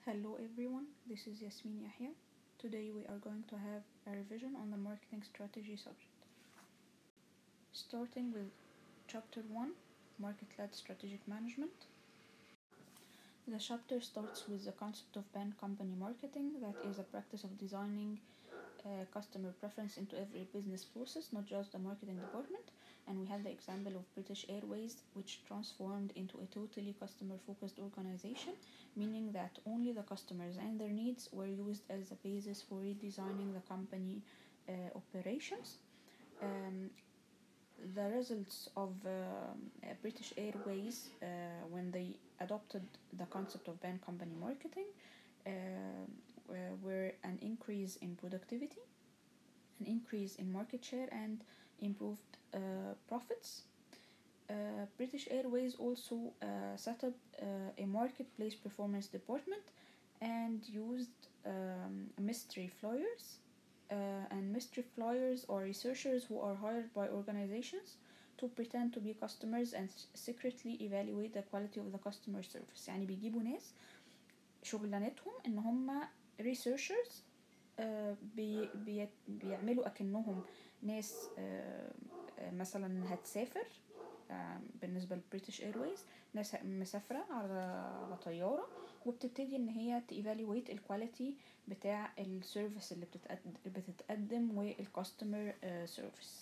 Hello everyone, this is Yasmin Yahya. Today we are going to have a revision on the marketing strategy subject. Starting with chapter 1 Market led strategic management. The chapter starts with the concept of pan company marketing, that is a practice of designing uh, customer preference into every business process, not just the marketing department. And we have the example of British Airways, which transformed into a totally customer focused organization, meaning that only the customers and their needs were used as a basis for redesigning the company uh, operations. Um, the results of uh, British Airways uh, when they adopted the concept of pan company marketing uh, were an increase in productivity, an increase in market share, and improved uh, profits. Uh, British Airways also uh, set up a marketplace performance department and used um, mystery flyers. and mystery flyers are researchers who are hired by organizations to pretend to be customers and secretly evaluate the quality of the customer service يعني بيجيبوا ناس شغلانتهم ان هم researchers uh, بي بي بيعملوا اكنهم ناس uh, مثلا هتسافر uh, بالنسبة لبريتش ايرويز ناس مسافرة على على طيارة وبتبتدي ان هي تيفالويت الكواليتي بتاع السيرفيس اللي بتتقدم, بتتقدم والكاستمر سيرفيس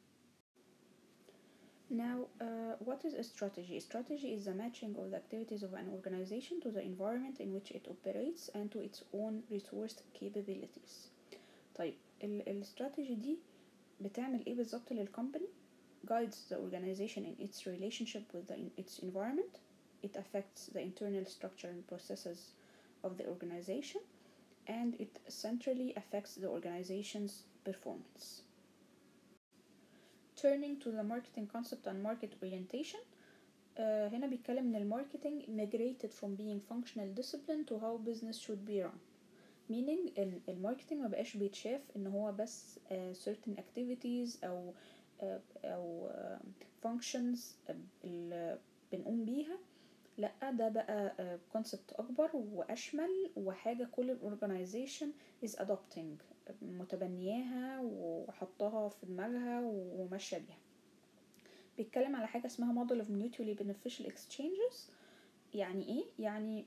Now, uh, what is a strategy? A strategy is the matching of the activities of an organization to the environment in which it operates and to its own resource capabilities. طيب الاستراتيجي دي بتعمل ايه بالظبط للكومباني guides the organization in its relationship with the, in its environment it affects the internal structure and processes of the organization and it centrally affects the organization's performance turning to the marketing concept and market orientation uh, هنا بيتكلم ان الماركتينج migrated from being functional discipline to how business should be run meaning ان الماركتينج ما بقاش بيتشاف ان هو بس uh, certain activities او uh, او uh, functions اللي بنقوم بيها لا ده بقى كونسبت اكبر واشمل وحاجه كل الاورجنايزيشن is adopting متبنياها وحطها في دماغها وماشيه بيها بيتكلم على حاجه اسمها model of mutually beneficial exchanges يعني ايه يعني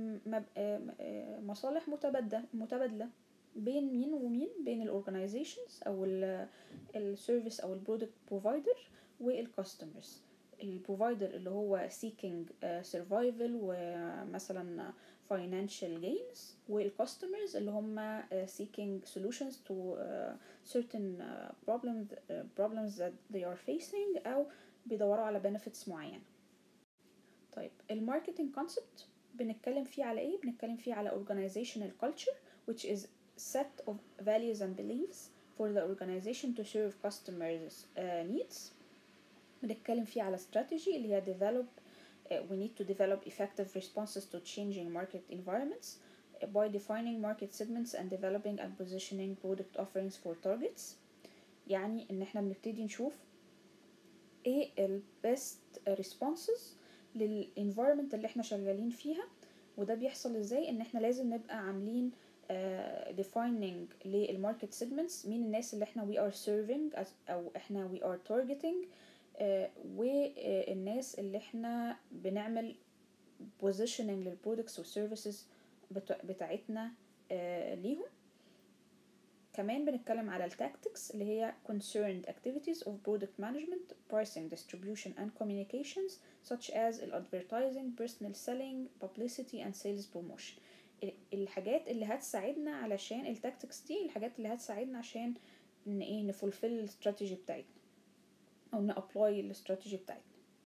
مصالح متبادله متبادله بين مين ومين بين الاورجنايزيشنز او السيرفيس او البرودكت بروفايدر والكاستمرز البروفايدر اللي هو seeking uh, survival ومثلا financial gains والcustomers اللي هم uh, seeking solutions to uh, certain uh, problems uh, problems that they are facing أو بيدوروا على benefits معينة طيب الماركتينج concept بنتكلم فيه على ايه بنتكلم فيه على organizational culture which is set of values and beliefs for the organization to serve customers uh, needs بنتكلم فيه على strategy اللي هي develop uh, we need to develop effective responses to changing market environments uh, by defining market segments and developing and positioning product offerings for targets يعني ان احنا بنبتدي نشوف ايه ال best responses للenvironment اللي احنا شغالين فيها وده بيحصل ازاي ان احنا لازم نبقى عاملين uh, defining للماركت segments مين الناس اللي احنا we are serving او احنا we are targeting آه والناس اللي احنا بنعمل positioning للبرودكتس والسيرفيسز بتاعتنا آه ليهم كمان بنتكلم على التاكتكس اللي هي concerned activities of product management, pricing, distribution and communications such as advertising, personal selling, publicity and sales promotion الحاجات اللي هتساعدنا علشان التاكتكس دي الحاجات اللي هتساعدنا عشان ان ايه نفولفل الاستراتيجي بتاعتنا او نابلاي الاستراتيجي بتاعتنا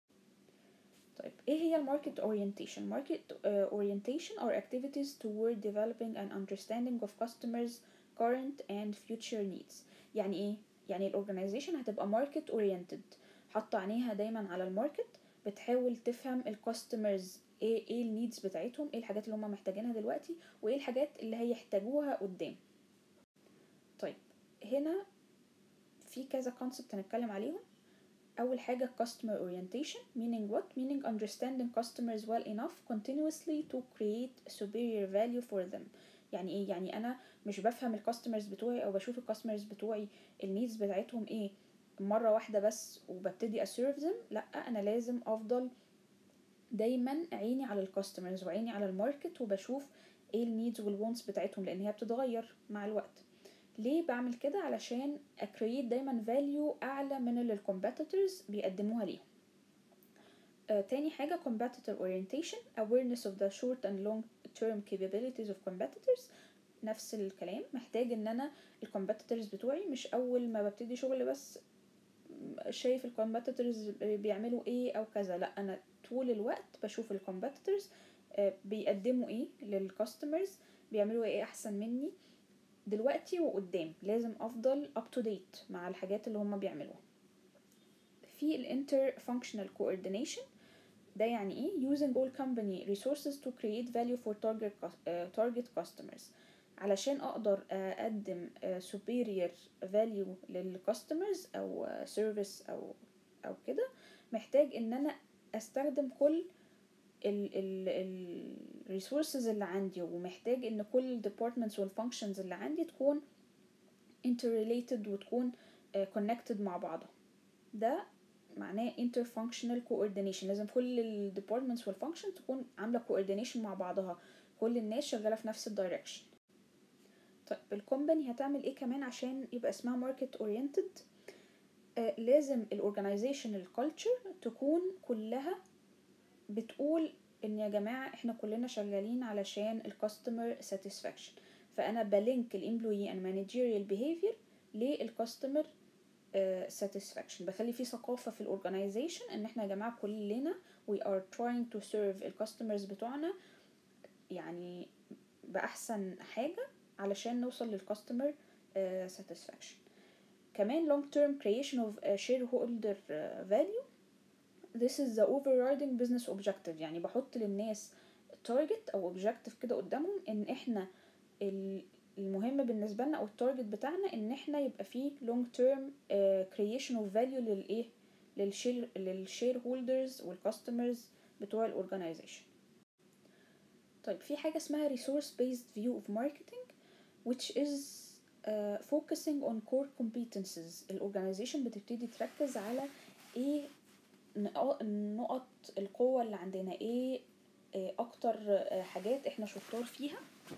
طيب ايه هي الماركت اورينتيشن market uh, orientation are activities toward developing an understanding of customers current and future needs يعني ايه يعني الاورجنايزيشن هتبقى ماركت اورينتد حاطه عينيها دايما على الماركت بتحاول تفهم الكاستمرز ايه ايه النيدز بتاعتهم ايه الحاجات اللي هم محتاجينها دلوقتي وايه الحاجات اللي هيحتاجوها قدام طيب هنا في كذا كونسبت هنتكلم عليهم اول حاجه customer orientation meaning what meaning understanding customers well enough continuously to create superior value for them يعني ايه يعني انا مش بفهم الكاستمرز بتوعي او بشوف الكاستمرز بتوعي النيدز بتاعتهم ايه مره واحده بس وببتدي اسيرف them لا انا لازم افضل دايما عيني على الكاستمرز وعيني على الماركت وبشوف ايه النيدز والوونتس بتاعتهم لان هي بتتغير مع الوقت ليه بعمل كده علشان اكريت دايما فاليو اعلى من اللي الكومبيتيتورز بيقدموها ليهم آه تاني حاجة competitor orientation awareness of the short and long term capabilities of competitors نفس الكلام محتاج ان انا الكومبيتيتورز بتوعي مش اول ما ببتدي شغل بس شايف الكومبيتيتورز بيعملوا ايه او كذا لا انا طول الوقت بشوف الكومبيتيتورز بيقدموا ايه للكاستمرز بيعملوا ايه احسن مني دلوقتي وقدام لازم افضل up to date مع الحاجات اللي هما بيعملوها في الانتر functional coordination ده يعني ايه using all company resources to create value for target uh, target customers علشان اقدر اقدم superior value للكاستمرز او service او او كده محتاج ان انا استخدم كل الريسورسز اللي عندي ومحتاج ان كل الديبارتمنتس والفانكشنز اللي عندي تكون interrelated وتكون connected مع بعضها ده معناه interfunctional coordination لازم كل الديبارتمنتس والفانكشن تكون عامله coordination مع بعضها كل الناس شغاله في نفس الدايركشن طيب الكومباني هتعمل ايه كمان عشان يبقى اسمها ماركت اورينتد آه لازم الاورجنايزيشن الكالتشر تكون كلها بتقول ان يا جماعه احنا كلنا شغالين علشان الكاستمر ساتسفاكشن فانا بلينك الامبلوي اند مانجيريال بيهيفير للكاستمر ساتسفاكشن بخلي في ثقافه في الاورجنايزيشن ان احنا يا جماعه كلنا we are trying to serve الكاستمرز بتوعنا يعني باحسن حاجه علشان نوصل للكاستمر ساتسفاكشن كمان long term creation of shareholder value this is the overriding business objective يعني بحط للناس target او objective كده قدامهم ان احنا المهم بالنسبه لنا او التارجت بتاعنا ان احنا يبقى فيه long term uh, creation of value للايه للشير للشير هولدرز والكاستمرز بتوع الاورجنايزيشن طيب في حاجه اسمها resource based view of marketing which is uh, focusing on core competences الاورجنايزيشن بتبتدي تركز على ايه نقط القوة اللي عندنا ايه اكتر حاجات احنا شطار فيها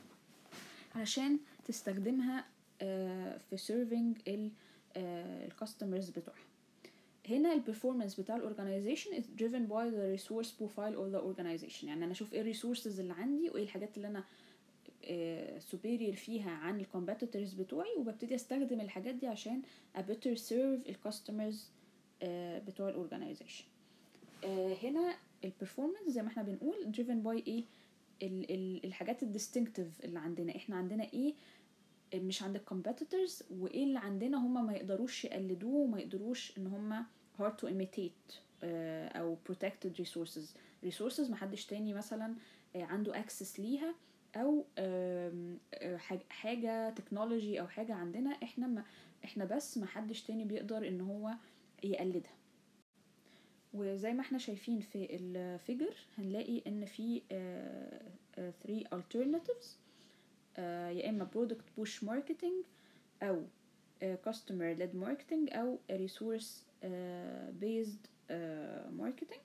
علشان تستخدمها في سيرفينج الكاستمرز بتوعها هنا البرفورمانس بتاع الاورجنايزيشن is driven by the resource profile of the organization يعني انا اشوف ايه الريسورسز اللي عندي وايه الحاجات اللي انا superior فيها عن الكومبيتيتورز بتوعي وببتدي استخدم الحاجات دي عشان a better serve الكاستمرز بتوع الاورجنايزيشن هنا البرفورمانس زي ما احنا بنقول driven by ايه ال ال الحاجات الديستنكتيف اللي عندنا احنا عندنا ايه مش عند الكومبيتيتورز وايه اللي عندنا هما ما يقدروش يقلدوه وما يقدروش ان هما hard to imitate او protected resources resources محدش تاني مثلا عنده access ليها او حاجه تكنولوجي او حاجه عندنا احنا ما احنا بس محدش تاني بيقدر ان هو يقلدها وزي ما احنا شايفين في الفيجر هنلاقي ان في 3 alternatives يا اما product push marketing او customer led marketing او resource based marketing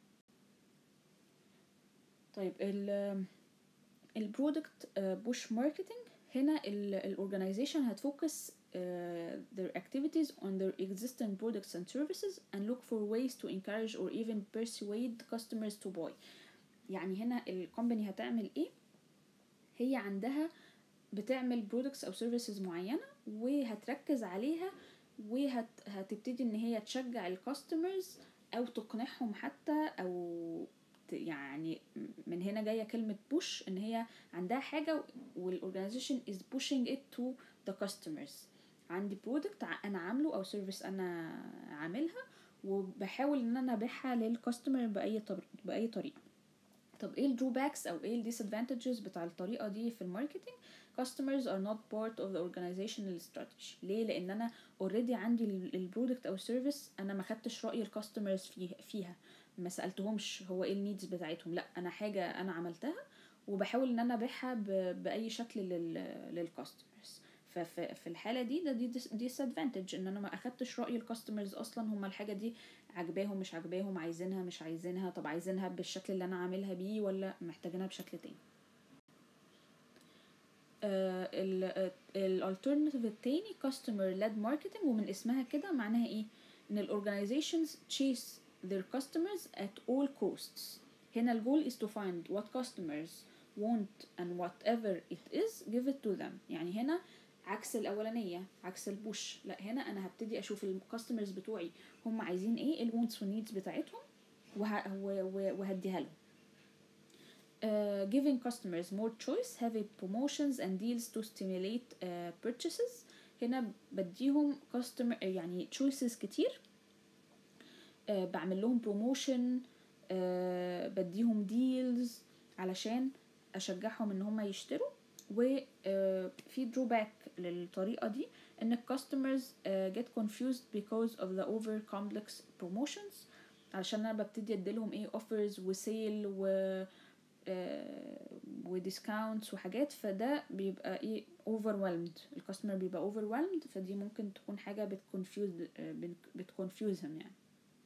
طيب ال البرودكت بوش ماركتنج هنا الاورجنايزيشن هتفوكس uh, their activities on their existing products and services and look for ways to encourage or even persuade customers to buy يعني هنا الكومباني هتعمل ايه هي عندها بتعمل products او services معينة وهتركز عليها وهتبتدي ان هي تشجع الكاستمرز او تقنعهم حتى او يعني من هنا جايه كلمه بوش ان هي عندها حاجه والاورجنايزيشن از pushing it to the customers عندي برودكت انا عامله او سيرفيس انا عاملها وبحاول ان انا ابيعها للكاستمر باي طريقه باي طريقه طب ايه الدروباكس او ايه الديسادفانتجز بتاع الطريقه دي في الماركتنج customers are not part of the organizational strategy ليه لان انا already عندي البرودكت او السيرفيس انا ما خدتش راي الكاستمرز فيها فيها ما سالتهمش هو ايه النيدز بتاعتهم لا انا حاجه انا عملتها وبحاول ان انا ابيعها ب- باي شكل للكاستمرز ففي الحاله دي ده دي ديسادفانتج ان انا ما اخدتش راي الكاستمرز اصلا هم الحاجه دي عجباهم مش عجباهم عايزينها مش عايزينها طب عايزينها بالشكل اللي انا عاملها بيه ولا محتاجينها بشكل تاني الالترناتيف التاني customer led marketing ومن اسمها كده معناها ايه ان الاورجنايزيشنز chase their customers at all costs هنا الجول is to find what customers want and whatever it is give it to them يعني هنا عكس الاولانيه عكس البوش لا هنا انا هبتدي اشوف الكاستمرز بتوعي هم عايزين ايه الوانتس والنيدز بتاعتهم وه... و... و... وهديها لهم Uh, giving customers more choice having promotions and deals to stimulate uh, purchases هنا بديهم customer يعني choices كتير uh, بعمل لهم promotion uh, بديهم deals علشان اشجعهم ان هم يشتروا وفي drawback للطريقة دي ان customers uh, get confused because of the over complex promotions علشان انا ببتدي اديلهم ايه offers وسيل و وديسكاونتس وحاجات فده بيبقى ايه overwhelmed الكاستمر بيبقى overwhelmed فدي ممكن تكون حاجة بتكونفيوز بتكونفيوزهم يعني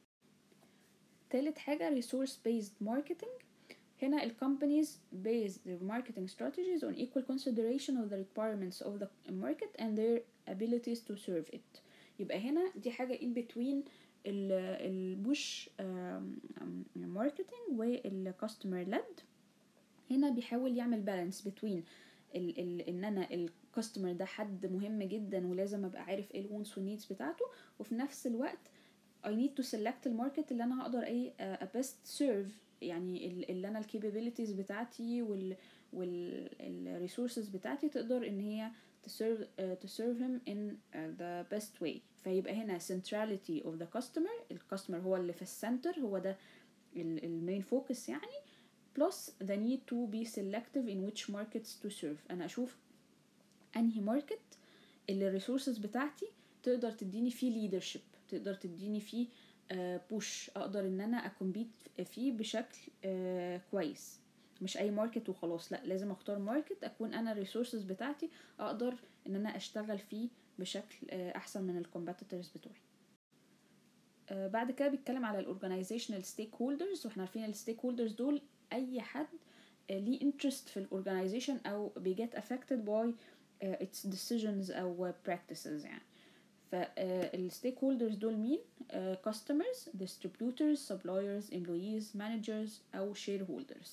تالت حاجة resource based marketing هنا ال companies base their marketing strategies on equal consideration of the requirements of the market and their abilities to serve it يبقى هنا دي حاجة in between البوش marketing والكاستمر led هنا بيحاول يعمل بالانس بين ال ال ان انا الكاستمر ده حد مهم جدا ولازم ابقى عارف ايه الوانس والنيدز بتاعته وفي نفس الوقت I need to select الماركت اللي انا هقدر ايه best serve يعني اللي انا الكابابيلتيز بتاعتي وال والريسورسز بتاعتي تقدر ان هي تسيرف تسيرف him in the best way فيبقى هنا centrality of the customer الكاستمر هو اللي في السنتر هو ده المين فوكس يعني plus the need to be selective in which markets to serve انا اشوف انهي ماركت اللي الريسورسز بتاعتي تقدر تديني فيه leadership تقدر تديني فيه بوش uh, اقدر ان انا اكمبيت فيه بشكل uh, كويس مش اي ماركت وخلاص لا لازم اختار ماركت اكون انا الريسورسز بتاعتي اقدر ان انا اشتغل فيه بشكل uh, احسن من الكومبيتيتورز بتوعي بعد كده بيتكلم على الاورجنايزيشنال ستيك هولدرز واحنا عارفين الستيك هولدرز دول اي حد ليه انترست في الاورجنايزيشن او بيجيت affected by uh, its decisions او practices يعني فالستيك هولدرز دول مين uh, customers distributors suppliers employees managers او shareholders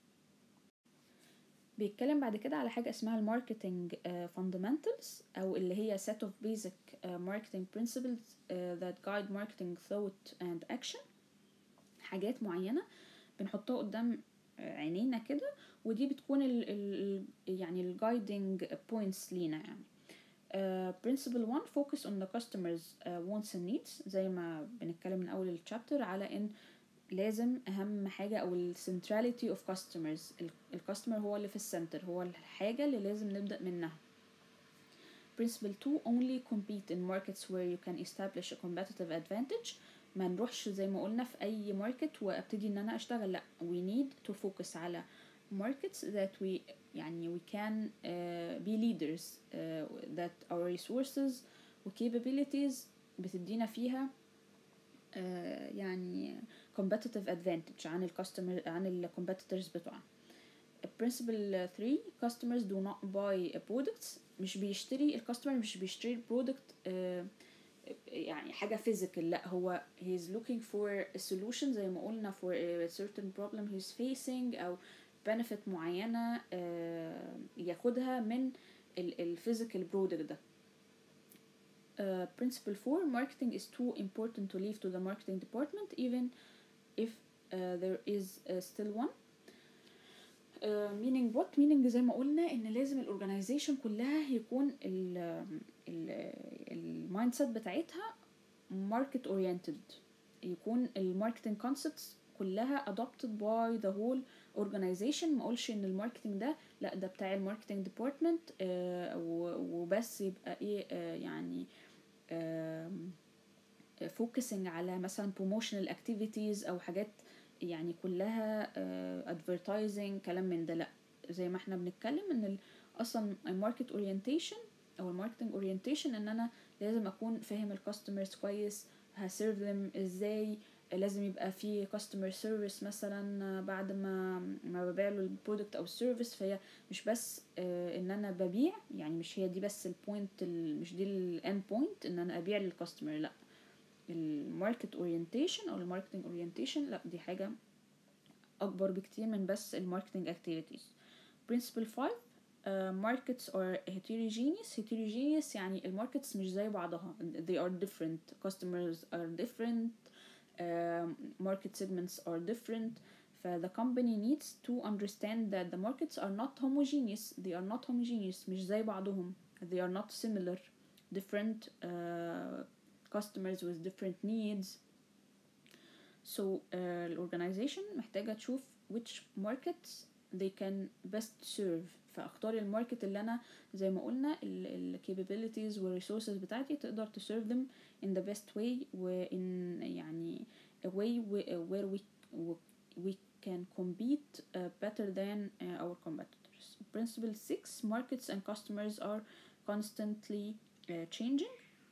بيتكلم بعد كده على حاجة اسمها الماركتينج fundamentals أو اللي هي set of basic uh, marketing principles uh, that guide marketing thought and action حاجات معينة بنحطها قدام عينينا كده ودي بتكون ال ال يعني ال guiding points لينا يعني uh, principle one focus on the customers uh, wants and needs زي ما بنتكلم من أول الشابتر على إن لازم أهم حاجة أو ال centrality of customers الكاستمر هو اللي في السنتر هو الحاجة اللي لازم نبدأ منها Principle 2 only compete in markets where you can establish a competitive advantage ما نروحش زي ما قلنا في اي ماركت وابتدي ان انا اشتغل لا we need to focus على markets that we يعني we can uh, be leaders uh, that our resources و capabilities بتدينا فيها uh, يعني competitive advantage عن الكاستمر عن ال competitors بتوعنا principle 3 customers do not buy products مش بيشتري الكاستمر مش بيشتري البرودكت uh, يعني حاجة physical لا هو he's looking for a solution زي ما قلنا for a certain problem he's facing أو benefit معينة ياخدها من ال physical product ده Uh, principle 4 marketing is too important to leave to the marketing department even if uh, there is uh, still one uh, meaning what meaning زي ما قلنا ان لازم الاورجنايزيشن كلها يكون المايند سيت بتاعتها ماركت اورينتد يكون الماركتنج كونسبتس كلها adopted by the whole organization ما اقولش ان الماركتنج ده لا ده بتاع الماركتنج ديبارتمنت وبس يبقى ايه آه يعني فوكسنج على مثلا promotional activities او حاجات يعني كلها آه advertising كلام من ده لا زي ما احنا بنتكلم ان ال- اصلا الماركت اورينتيشن او الماركتنج اورينتيشن ان انا لازم اكون فاهم الكاستمرز كويس هسيرف them ازاي لازم يبقى في كاستمر سيرفيس مثلا بعد ما ما ببيع له البرودكت او السيرفيس فهي مش بس آه، ان انا ببيع يعني مش هي دي بس البوينت مش دي الاند بوينت ان انا ابيع للكاستمر لا الماركت اورينتيشن او الماركتنج اورينتيشن لا دي حاجه اكبر بكتير من بس الماركتنج activities principle 5 uh, markets are heterogeneous heterogeneous يعني الماركتس مش زي بعضها they are different customers are different um, market segments are different ف the company needs to understand that the markets are not homogeneous they are not homogeneous مش زي بعضهم they are not similar different uh, customers with different needs so uh, الأورجنايزيشن محتاجة تشوف which markets they can best serve فاختار الماركت اللي انا زي ما قلنا ال ال capabilities وال resources بتاعتي تقدر to serve them in the best way و in يعني a way wh- where we we can compete uh, better than uh, our competitors. Principle 6 markets and customers are constantly uh, changing.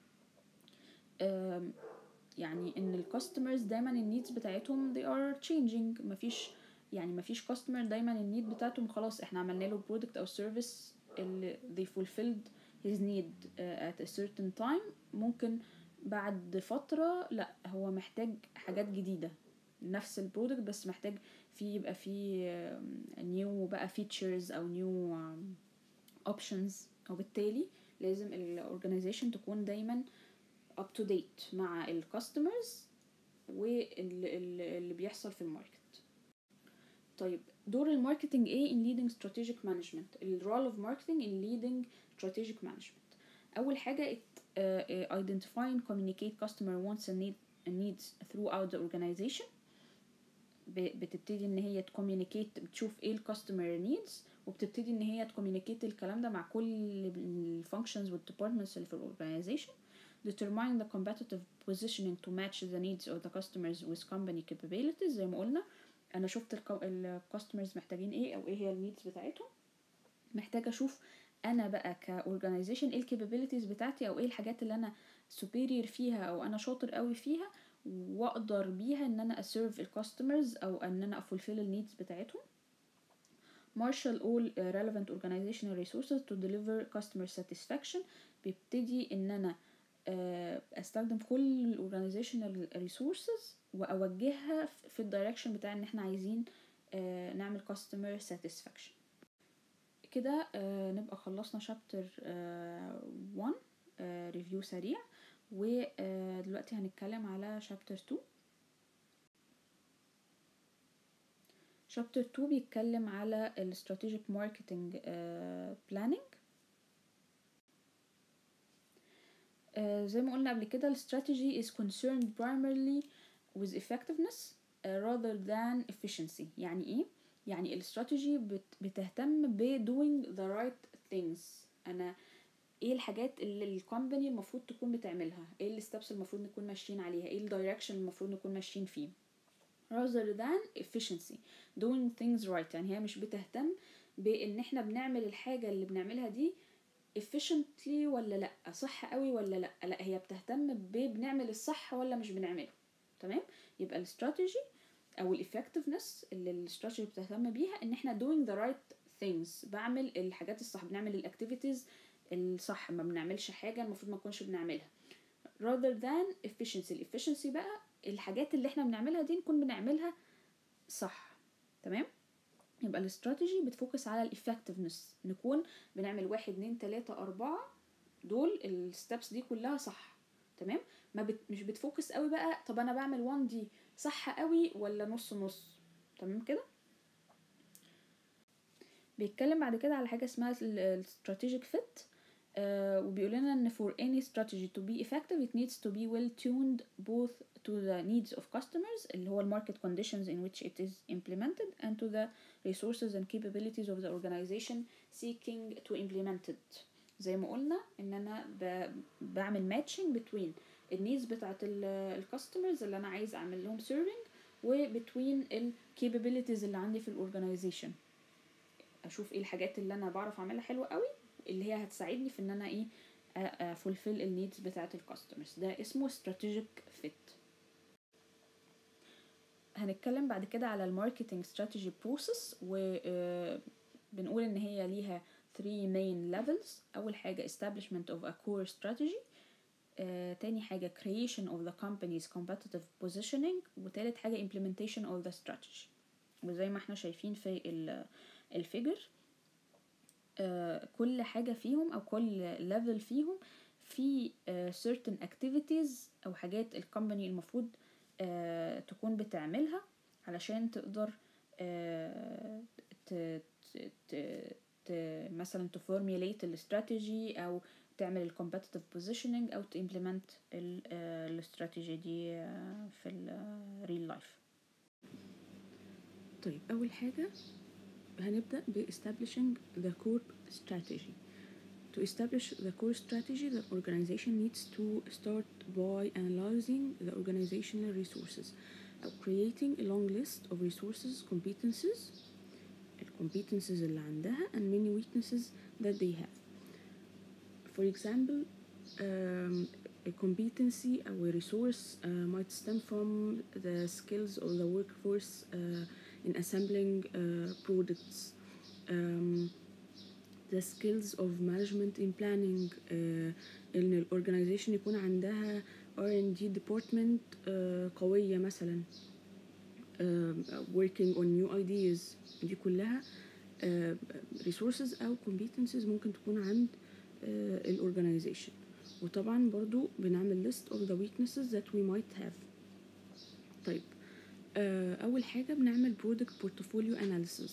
Um, يعني ان الكاستمرز دايما النيدز بتاعتهم they are changing مفيش يعني مفيش كاستمر دايما النيد بتاعتهم خلاص احنا عملنا له برودكت او سيرفيس اللي they fulfilled his need uh, at a certain time ممكن بعد فترة لا هو محتاج حاجات جديدة نفس البرودكت بس محتاج في يبقى في نيو بقى features او نيو options وبالتالي لازم الاورجنايزيشن تكون دايما up to date مع الكاستمرز واللي بيحصل في الماركت طيب دور الماركتنج ايه in leading strategic management ال role of marketing in leading strategic management اول حاجه it, uh, uh, identify and communicate customer wants and, need, and needs throughout the organization ب- بتبتدي ان هي تكوميونيكيت بتشوف ايه الكاستمر نيدز وبتبتدي ان هي تكوميونيكيت الكلام ده مع كل الفانكشنز والديبارتمنتس اللي في الاورجنايزيشن determine the competitive positioning to match the needs of the customers with company capabilities زي ما قلنا انا شفت الكاستمرز محتاجين ايه او ايه هي النيدز بتاعتهم محتاجه اشوف انا بقى كاورجنايزيشن ايه الكابابيلتيز بتاعتي او ايه الحاجات اللي انا superior فيها او انا شاطر قوي فيها واقدر بيها ان انا اسيرف الكاستمرز او ان انا افولفيل النيدز بتاعتهم marshal all uh, relevant organizational resources to deliver customer satisfaction بيبتدي ان انا آه، استخدم كل الاورجانيزيشنال ريسورسز واوجهها في الدايركشن بتاع ان احنا عايزين آه، نعمل كاستمر ساتسفاكشن كده آه، نبقى خلصنا شابتر 1 ريفيو سريع ودلوقتي هنتكلم على شابتر 2 شابتر 2 بيتكلم على الاستراتيجيك ماركتنج بلاننج زي ما قلنا قبل كده الاستراتيجي is concerned primarily with effectiveness uh, rather than efficiency يعني ايه يعني الاستراتيجي بت بتهتم ب doing the right things انا ايه الحاجات اللي الكومباني المفروض تكون بتعملها ايه الستبس المفروض نكون ماشيين عليها ايه الدايركشن المفروض نكون ماشيين فيه rather than efficiency doing things right يعني هي مش بتهتم بان احنا بنعمل الحاجة اللي بنعملها دي efficiently ولا لا صح قوي ولا لا لا هي بتهتم ب بنعمل الصح ولا مش بنعمله تمام يبقى الاستراتيجي او الافكتفنس اللي الاستراتيجي بتهتم بيها ان احنا doing the right things بعمل الحاجات الصح بنعمل الاكتيفيتيز الصح ما بنعملش حاجه المفروض ما نكونش بنعملها rather than efficiency الافشنسي بقى الحاجات اللي احنا بنعملها دي نكون بنعملها صح تمام يبقى الاستراتيجي بتفوكس على الافكتفنس نكون بنعمل واحد اتنين تلاتة اربعة دول الستبس دي كلها صح تمام ما بت... مش بتفوكس قوي بقى طب انا بعمل 1 دي صح قوي ولا نص نص تمام كده بيتكلم بعد كده على حاجه اسمها الاستراتيجيك فيت آه وبيقول لنا ان for any strategy to be effective it needs to be well tuned both to the needs of customers اللي هو ال market conditions in which it is implemented and to the resources and capabilities of the organization seeking to implement it زي ما قلنا ان انا ب... بعمل matching between النيدز بتاعت الكاستمرز اللي انا عايز اعمل لهم serving وبتوين ال capabilities اللي عندي في الاورجنايزيشن اشوف ايه الحاجات اللي انا بعرف اعملها حلوه قوي اللي هي هتساعدني في ان انا ايه فولفيل النيدز بتاعت الكاستمرز ده اسمه strategic fit هنتكلم بعد كده على الماركتنج استراتيجي بروسيس وبنقول ان هي ليها 3 main levels اول حاجه establishment of a core strategy آه، تاني حاجة creation of the company's competitive positioning وتالت حاجة implementation of the strategy وزي ما احنا شايفين في الفيجر آه، كل حاجة فيهم أو كل level فيهم في آه، certain activities أو حاجات الكومباني المفروض آه، تكون بتعملها علشان تقدر آه، ت ت ت ت مثلا تفورميليت الاستراتيجي أو تعمل الكومبetitive positioning أو تimplement الاستراتيجي دي آه، في الريل لايف طيب أول حاجة هنبدأ ب establishing the core strategy. To establish the core strategy, the organization needs to start by analyzing the organizational resources أو creating a long list of resources, competences, ال competences اللي عندها and many weaknesses that they have. For example, um, a competency or a resource uh, might stem from the skills of the workforce uh, in assembling uh, products, um, the skills of management in planning, uh, إن ال organization يكون عندها R&D department uh, قوية مثلا um, working on new ideas دي كلها uh, resources أو competencies ممكن تكون عند uh, ال organization وطبعا برضو بنعمل list of the weaknesses that we might have طيب uh, أول حاجة بنعمل product portfolio analysis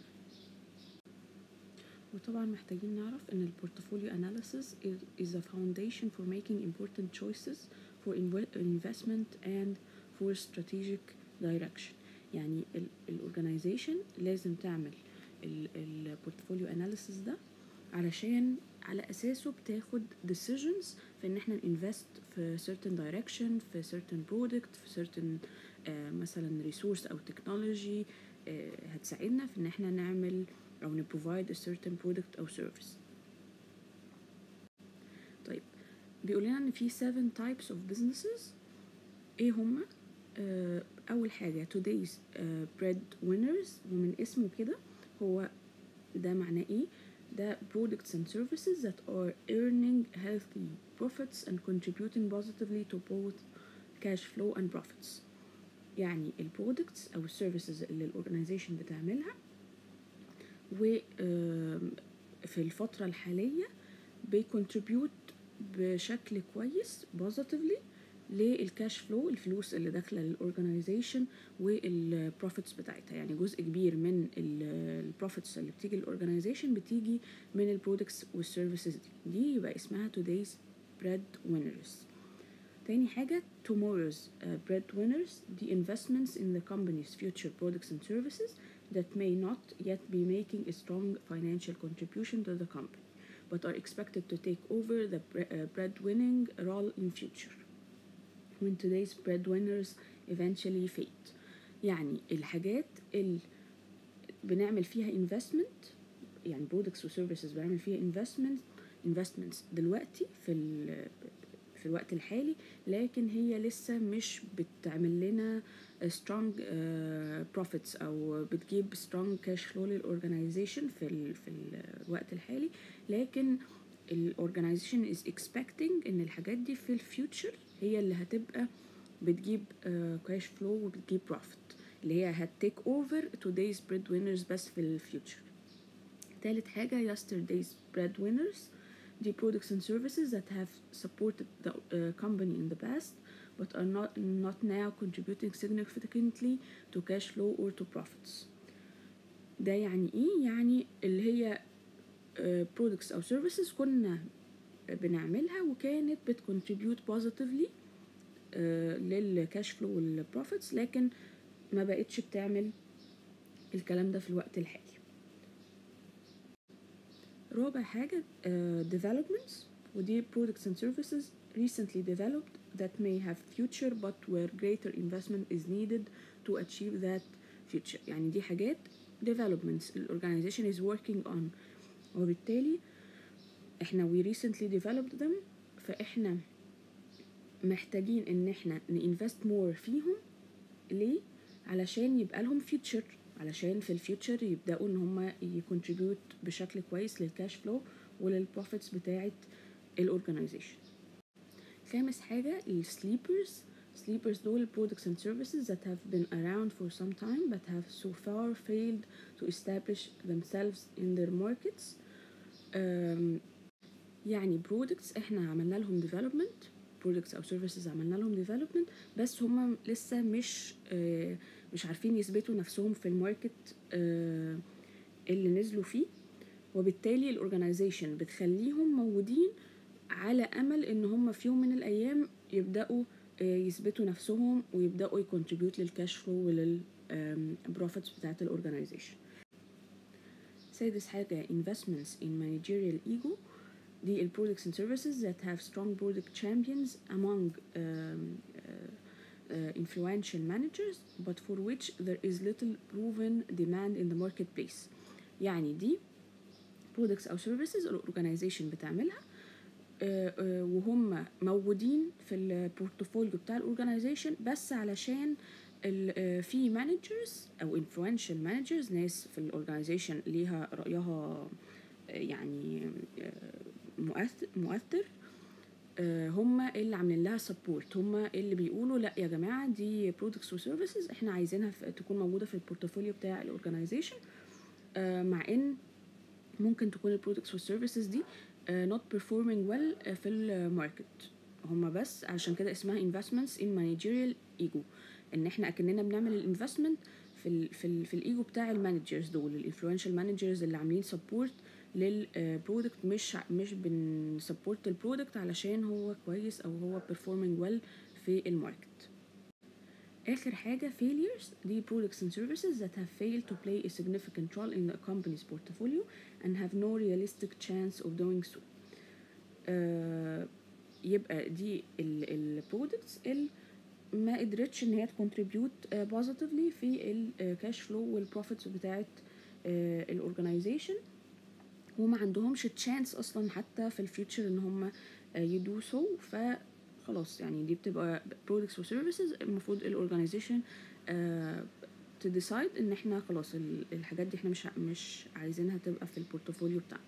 وطبعا محتاجين نعرف ان البورتفوليو analysis is, is a foundation for making important choices for inve- investment and for strategic direction يعني الاورجنايزيشن لازم تعمل البورتفوليو اناليسيس ده علشان على اساسه بتاخد decisions في ان احنا انفست في certain direction في certain product في certain آه مثلا resource او technology آه هتساعدنا في ان احنا نعمل او نبروفايد a certain product او service طيب بيقول لنا ان في 7 types of businesses ايه هما آه اول حاجه today's uh, bread winners ومن اسمه كده هو ده معناه ايه ده products and services that are earning healthy profits and contributing positively to both cash flow and profits يعني البرودكتس او السيرفيسز اللي الاورجنايزيشن بتعملها و في الفترة الحالية بيكونتريبيوت بشكل كويس بوزيتيفلي للكاش فلو الفلوس اللي داخله للاورجنايزيشن والبروفيتس بتاعتها يعني جزء كبير من البروفيتس اللي بتيجي للاورجنايزيشن بتيجي من البرودكتس والسيرفيسز دي دي يبقى اسمها today's bread winners تاني حاجة tomorrow's uh, bread winners the investments in the company's future products and services that may not yet be making a strong financial contribution to the company but are expected to take over the bre- uh, breadwinning role in future when today's breadwinners eventually fade يعني الحاجات اللي بنعمل فيها investment يعني products و services بنعمل فيها investment investments دلوقتي في ال في الوقت الحالي لكن هي لسه مش بتعمل لنا strong uh, profits او بتجيب strong cash flow للاورجنايزيشن في ال في الوقت الحالي لكن الاورجنايزيشن is expecting ان الحاجات دي في الفيوتشر هي اللي هتبقى بتجيب كاش uh, فلو وبتجيب بروفيت اللي هي هتيك اوفر today's bread winners بس في الفيوتشر تالت حاجة yesterday's bread winners the products and services that have supported the uh, company in the past but are not, not now contributing significantly to cash flow or to profits ده يعني ايه يعني اللي هي uh, products او services كنا بنعملها وكانت بتcontribute positively آه، للكاش فلو والبروفيتس لكن ما بقتش بتعمل الكلام ده في الوقت الحالي رابع حاجة uh, developments ودي products and services recently developed that may have future but where greater investment is needed to achieve that future يعني دي حاجات developments ال organization is working on وبالتالي احنا we recently developed them فاحنا محتاجين ان احنا نinvest more فيهم ليه علشان يبقى لهم future علشان في الفيوتشر يبداوا ان هم يكونتريبيوت بشكل كويس للكاش فلو وللبروفيتس بتاعه الاورجنايزيشن خامس حاجه السليبرز sleepers دول products and services that have been around for some time but have so far failed to establish themselves in their markets um, يعني products احنا عملنا لهم development products او services عملنا لهم development بس هم لسه مش آه مش عارفين يثبتوا نفسهم في الماركت آه اللي نزلوا فيه وبالتالي الاورجنايزيشن بتخليهم موجودين على امل ان هم في يوم من الايام يبداوا آه يثبتوا نفسهم ويبداوا يكونتريبيوت للكاش فلو وللبروفيتس بتاعت الاورجنايزيشن سادس حاجة investments in managerial ego دي ال products and services that have strong product champions among um, uh, uh, influential managers but for which there is little proven demand in the marketplace يعني دي products أو services الأورجنايزيشن بتعملها uh, uh, وهم موجودين في البورتفوليو بتاع الأورجنايزيشن بس علشان ال- في مانجرز او influential مانجرز ناس في الاورجنايزيشن ليها رايها يعني مؤثر مؤثر هم اللي عاملين لها سبورت هم اللي بيقولوا لا يا جماعه دي برودكتس وسيرفيسز احنا عايزينها في تكون موجوده في البورتفوليو بتاع الاورجنايزيشن مع ان ممكن تكون البرودكتس والسيرفيسز دي not performing well في الماركت هما بس عشان كده اسمها investments in managerial ego ان احنا اكننا بنعمل الانفستمنت في ال في ال في الايجو بتاع المانجرز دول الانفلونشال مانجرز اللي عاملين سبورت للبرودكت مش مش بنسبورت البرودكت علشان هو كويس او هو performing well في الماركت اخر حاجه failures دي products and services that have failed to play a significant role in the company's portfolio and have no realistic chance of doing so آه يبقى دي البرودكتس اللي ما قدرتش ان هي تكونتريبيوت بوزيتيفلي في الكاش فلو والبروفيتس بتاعت الاورجنايزيشن وما عندهمش تشانس اصلا حتى في الفيوتشر ان هم يدو سو فخلاص يعني دي بتبقى برودكتس وسيرفيسز المفروض الاورجنايزيشن تديسايد ان احنا خلاص الحاجات دي احنا مش مش عايزينها تبقى في البورتفوليو بتاعنا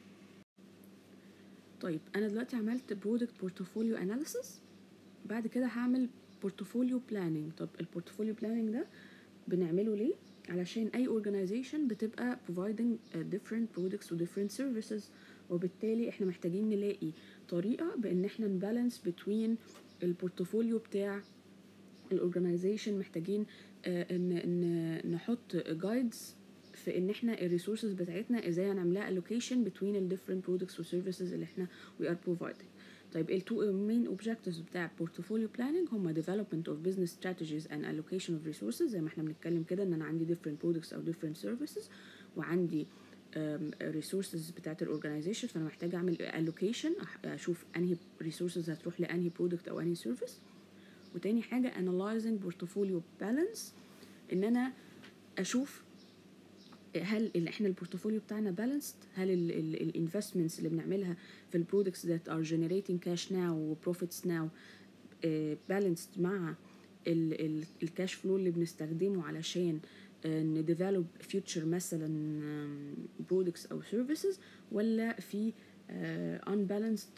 طيب انا دلوقتي عملت برودكت بورتفوليو اناليسيس بعد كده هعمل بورتفوليو بلاننج طب البورتفوليو بلاننج ده بنعمله ليه علشان اي organization بتبقى providing different products و different services وبالتالي احنا محتاجين نلاقي طريقة بان احنا نبالانس between البورتفوليو بتاع الاورجنايزيشن محتاجين ان ان نحط جايدز في ان احنا الريسورسز بتاعتنا ازاي هنعملها allocation between ال different products و services اللي احنا we are providing طيب ال two main objectives بتاع portfolio planning هما development of business strategies and allocation of resources زي ما احنا بنتكلم كده ان انا عندي different products او different services وعندي um, resources بتاعت الاورجنايزيشن فانا محتاجه اعمل allocation اشوف انهي resources هتروح لانهي product او انهي service وتاني حاجه analyzing portfolio balance ان انا اشوف هل اللي احنا البورتفوليو بتاعنا بالانسد هل الانفستمنتس اللي بنعملها في البرودكتس that are generating cash now و profits now بالانسد مع الكاش فلو اللي بنستخدمه علشان نديفلوب فيوتشر مثلا برودكتس او سيرفيسز ولا في unbalanced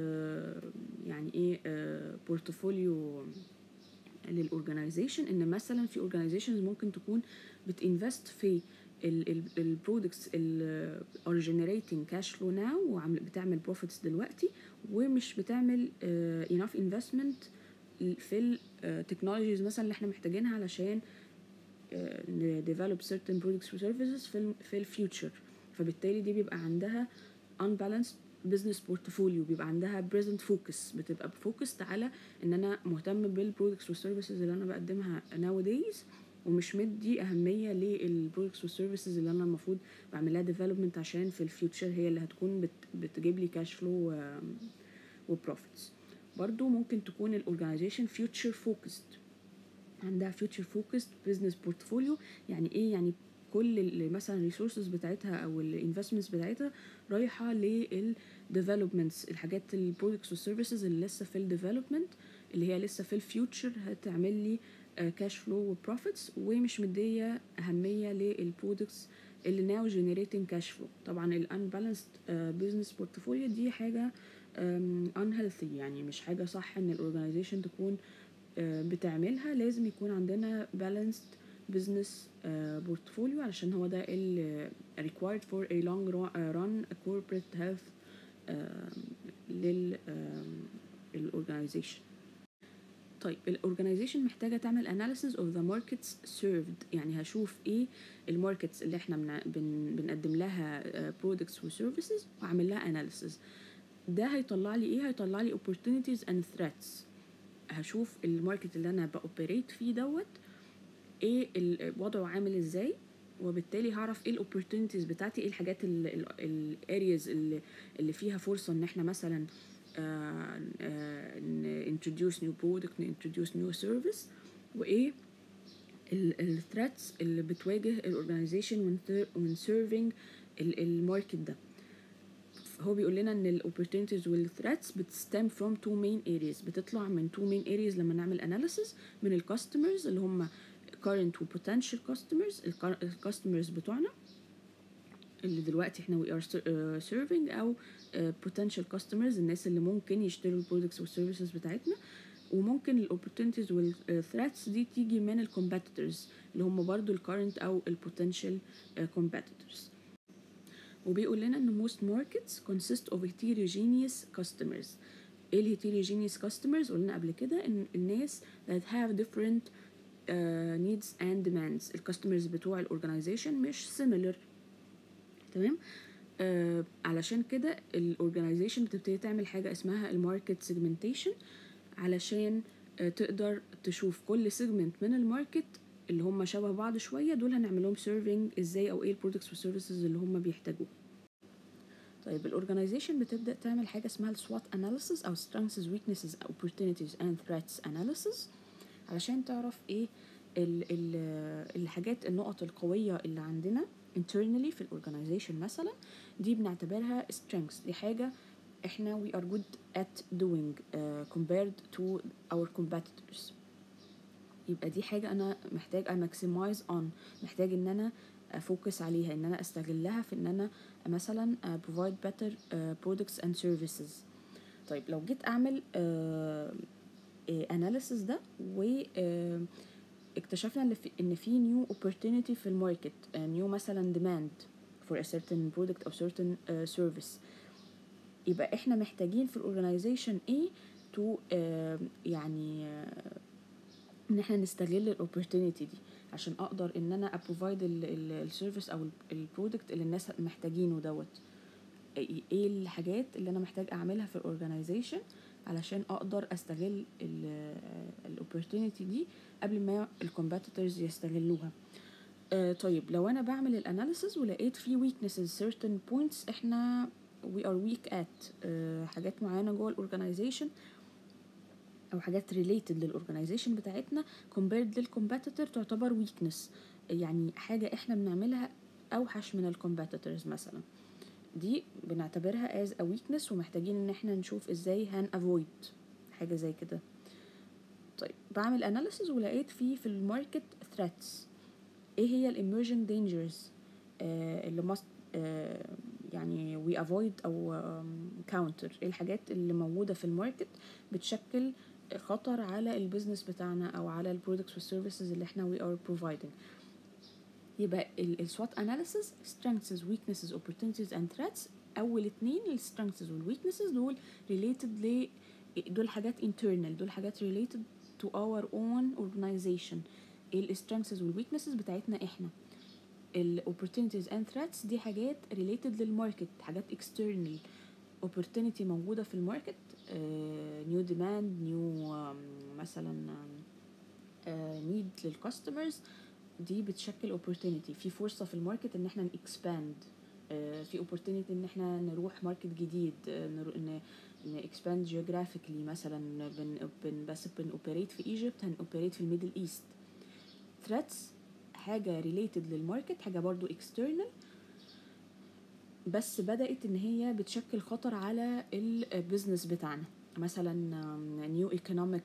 يعني ايه بورتفوليو للاورجنايزيشن ان مثلا في اورجنايزيشنز ممكن تكون بتinvest في البرودكتس اللي are generating cash flow now وعمل بتعمل profits دلوقتي ومش بتعمل uh, enough investment في التكنولوجيز مثلا اللي احنا محتاجينها علشان uh, develop certain products و services في ال في الفيوتشر فبالتالي دي بيبقى عندها unbalanced بزنس بورتفوليو بيبقى عندها present فوكس بتبقى فوكست على ان انا مهتم بالبرودكتس والسيرفيسز اللي انا بقدمها nowadays ومش مدي اهميه للبرودكتس والسيرفيسز اللي انا المفروض بعمل لها ديفلوبمنت عشان في الفيوتشر هي اللي هتكون بت بتجيب لي كاش فلو وبروفيتس برضو ممكن تكون الاورجانيزيشن فيوتشر فوكسد عندها فيوتشر فوكسد بزنس بورتفوليو يعني ايه يعني كل ال- مثلا الريسورسز بتاعتها او الانفستمنتس بتاعتها رايحه للديفلوبمنتس الحاجات البرودكتس والسيرفيسز اللي لسه في الديفلوبمنت اللي هي لسه في الفيوتشر هتعمل لي كاش فلو وبروفيتس ومش مديه اهميه للبرودكتس اللي ناو جنريتنج كاش فلو طبعا الانبالانسد بزنس بورتفوليو دي حاجه unhealthy يعني مش حاجه صح ان الاورجنايزيشن تكون آه، بتعملها لازم يكون عندنا balanced business آه، portfolio علشان هو ده ال required for a long ru- آه، run corporate health آه، لل الاورجنايزيشن طيب الاورجنايزيشن محتاجه تعمل analysis of the markets served يعني هشوف ايه الماركتس اللي احنا بن بن بنقدم لها آه، products و services واعمل لها analysis ده هيطلع لي ايه هيطلع لي opportunities and threats هشوف الماركت اللي انا باوبريت فيه دوت ايه ال- وضعه عامل ازاي وبالتالي هعرف ايه الاوبورتونيتيز بتاعتي ايه الحاجات الارياز اللي, اللي فيها فرصه ان احنا مثلا introduce new product introduce new service وايه الثريتس اللي بتواجه الاورجنايزيشن when serving الماركت ده هو بيقول لنا ان الاوبورتونيتيز والثريتس بتستم فروم تو مين ارياز بتطلع من تو مين ارياز لما نعمل اناليسيس من الكاستمرز اللي هم current و potential customers الكاستمرز بتوعنا اللي دلوقتي احنا we are ser- uh, serving او uh, potential customers الناس اللي ممكن يشتروا البرودكتس والسيرفيسز بتاعتنا وممكن الاوبورتونيتيز والثريتس دي تيجي من الكومبيتيتورز اللي هم برضو الكارنت او البوتنشال كومبيتيتورز وبيقول لنا ان most markets consist of heterogeneous customers ايه ال heterogeneous customers قلنا قبل كده ان الناس that have different uh, needs and demands الكاستمرز بتوع الاورجنايزيشن مش similar تمام آه علشان كده الاورجنايزيشن بتبتدي تعمل حاجه اسمها الماركت سيجمنتيشن علشان آه تقدر تشوف كل سيجمنت من الماركت اللي هم شبه بعض شويه دول هنعمل لهم سيرفنج ازاي او ايه البرودكتس والسيرفيسز اللي هم بيحتاجوه طيب الاورجنايزيشن بتبدا تعمل حاجه اسمها السوات اناليسيس او strengths weaknesses opportunities and threats analysis علشان تعرف ايه ال ال الحاجات النقط القويه اللي عندنا internally في الاورجنايزيشن مثلا دي بنعتبرها strengths دي حاجه احنا we are good at doing uh, compared to our competitors يبقى دي حاجه انا محتاج اماكسمايز اون محتاج ان انا افوكس عليها ان انا استغلها في ان انا مثلا uh, provide better uh, products and services طيب لو جيت اعمل اناليسيس ده و uh, اكتشفنا ان في ان في نيو opportunity في الماركت نيو مثلا demand for a certain product او certain uh, service يبقى احنا محتاجين في الاورجنايزيشن ايه تو uh, يعني uh, ان احنا نستغل الاوبورتونيتي دي عشان اقدر ان انا ابروفايد السيرفيس او البرودكت اللي الناس محتاجينه دوت ايه الحاجات اللي انا محتاج اعملها في الاورجنايزيشن علشان اقدر استغل الاوبورتونيتي دي قبل ما الكومبيتيتورز يستغلوها آه طيب لو انا بعمل الاناليسز ولقيت في weaknesses certain points احنا we are weak at آه حاجات معينه جوه الاورجنايزيشن او حاجات ريليتد للاورجنايزيشن بتاعتنا compared للكومبيتيتور تعتبر weakness يعني حاجه احنا بنعملها اوحش من الكومبيتيتورز مثلا دي بنعتبرها as a weakness ومحتاجين ان احنا نشوف ازاي هن avoid حاجه زي كده طيب بعمل analysis ولقيت فيه في الماركت threats ايه هي emerging dangers آه اللي must آه يعني we avoid او counter ايه الحاجات اللي موجوده في الماركت بتشكل خطر على البيزنس بتاعنا او على البرودكتس والسيرفيسز اللي احنا we are providing يبقى السوات اناليسيس strengths weaknesses opportunities and threats اول اتنين السترينثز والويكنسز دول related ل دول حاجات internal دول حاجات related to our own organization السترينثز والويكنسز بتاعتنا احنا ال opportunities and threats دي حاجات related للماركت حاجات external opportunity موجودة في الماركت نيو ديماند نيو مثلا نيد للكاستمرز دي بتشكل opportunity في فرصة في الماركت ان احنا expand في opportunity ان احنا نروح ماركت جديد آه، نرو- ن ن expand geographically مثلا بن, بن بس بن operate في ايجيبت هن operate في الميدل ايست threats حاجة related للماركت حاجة برضو external بس بدأت ان هي بتشكل خطر على البيزنس بتاعنا مثلا نيو ايكونوميك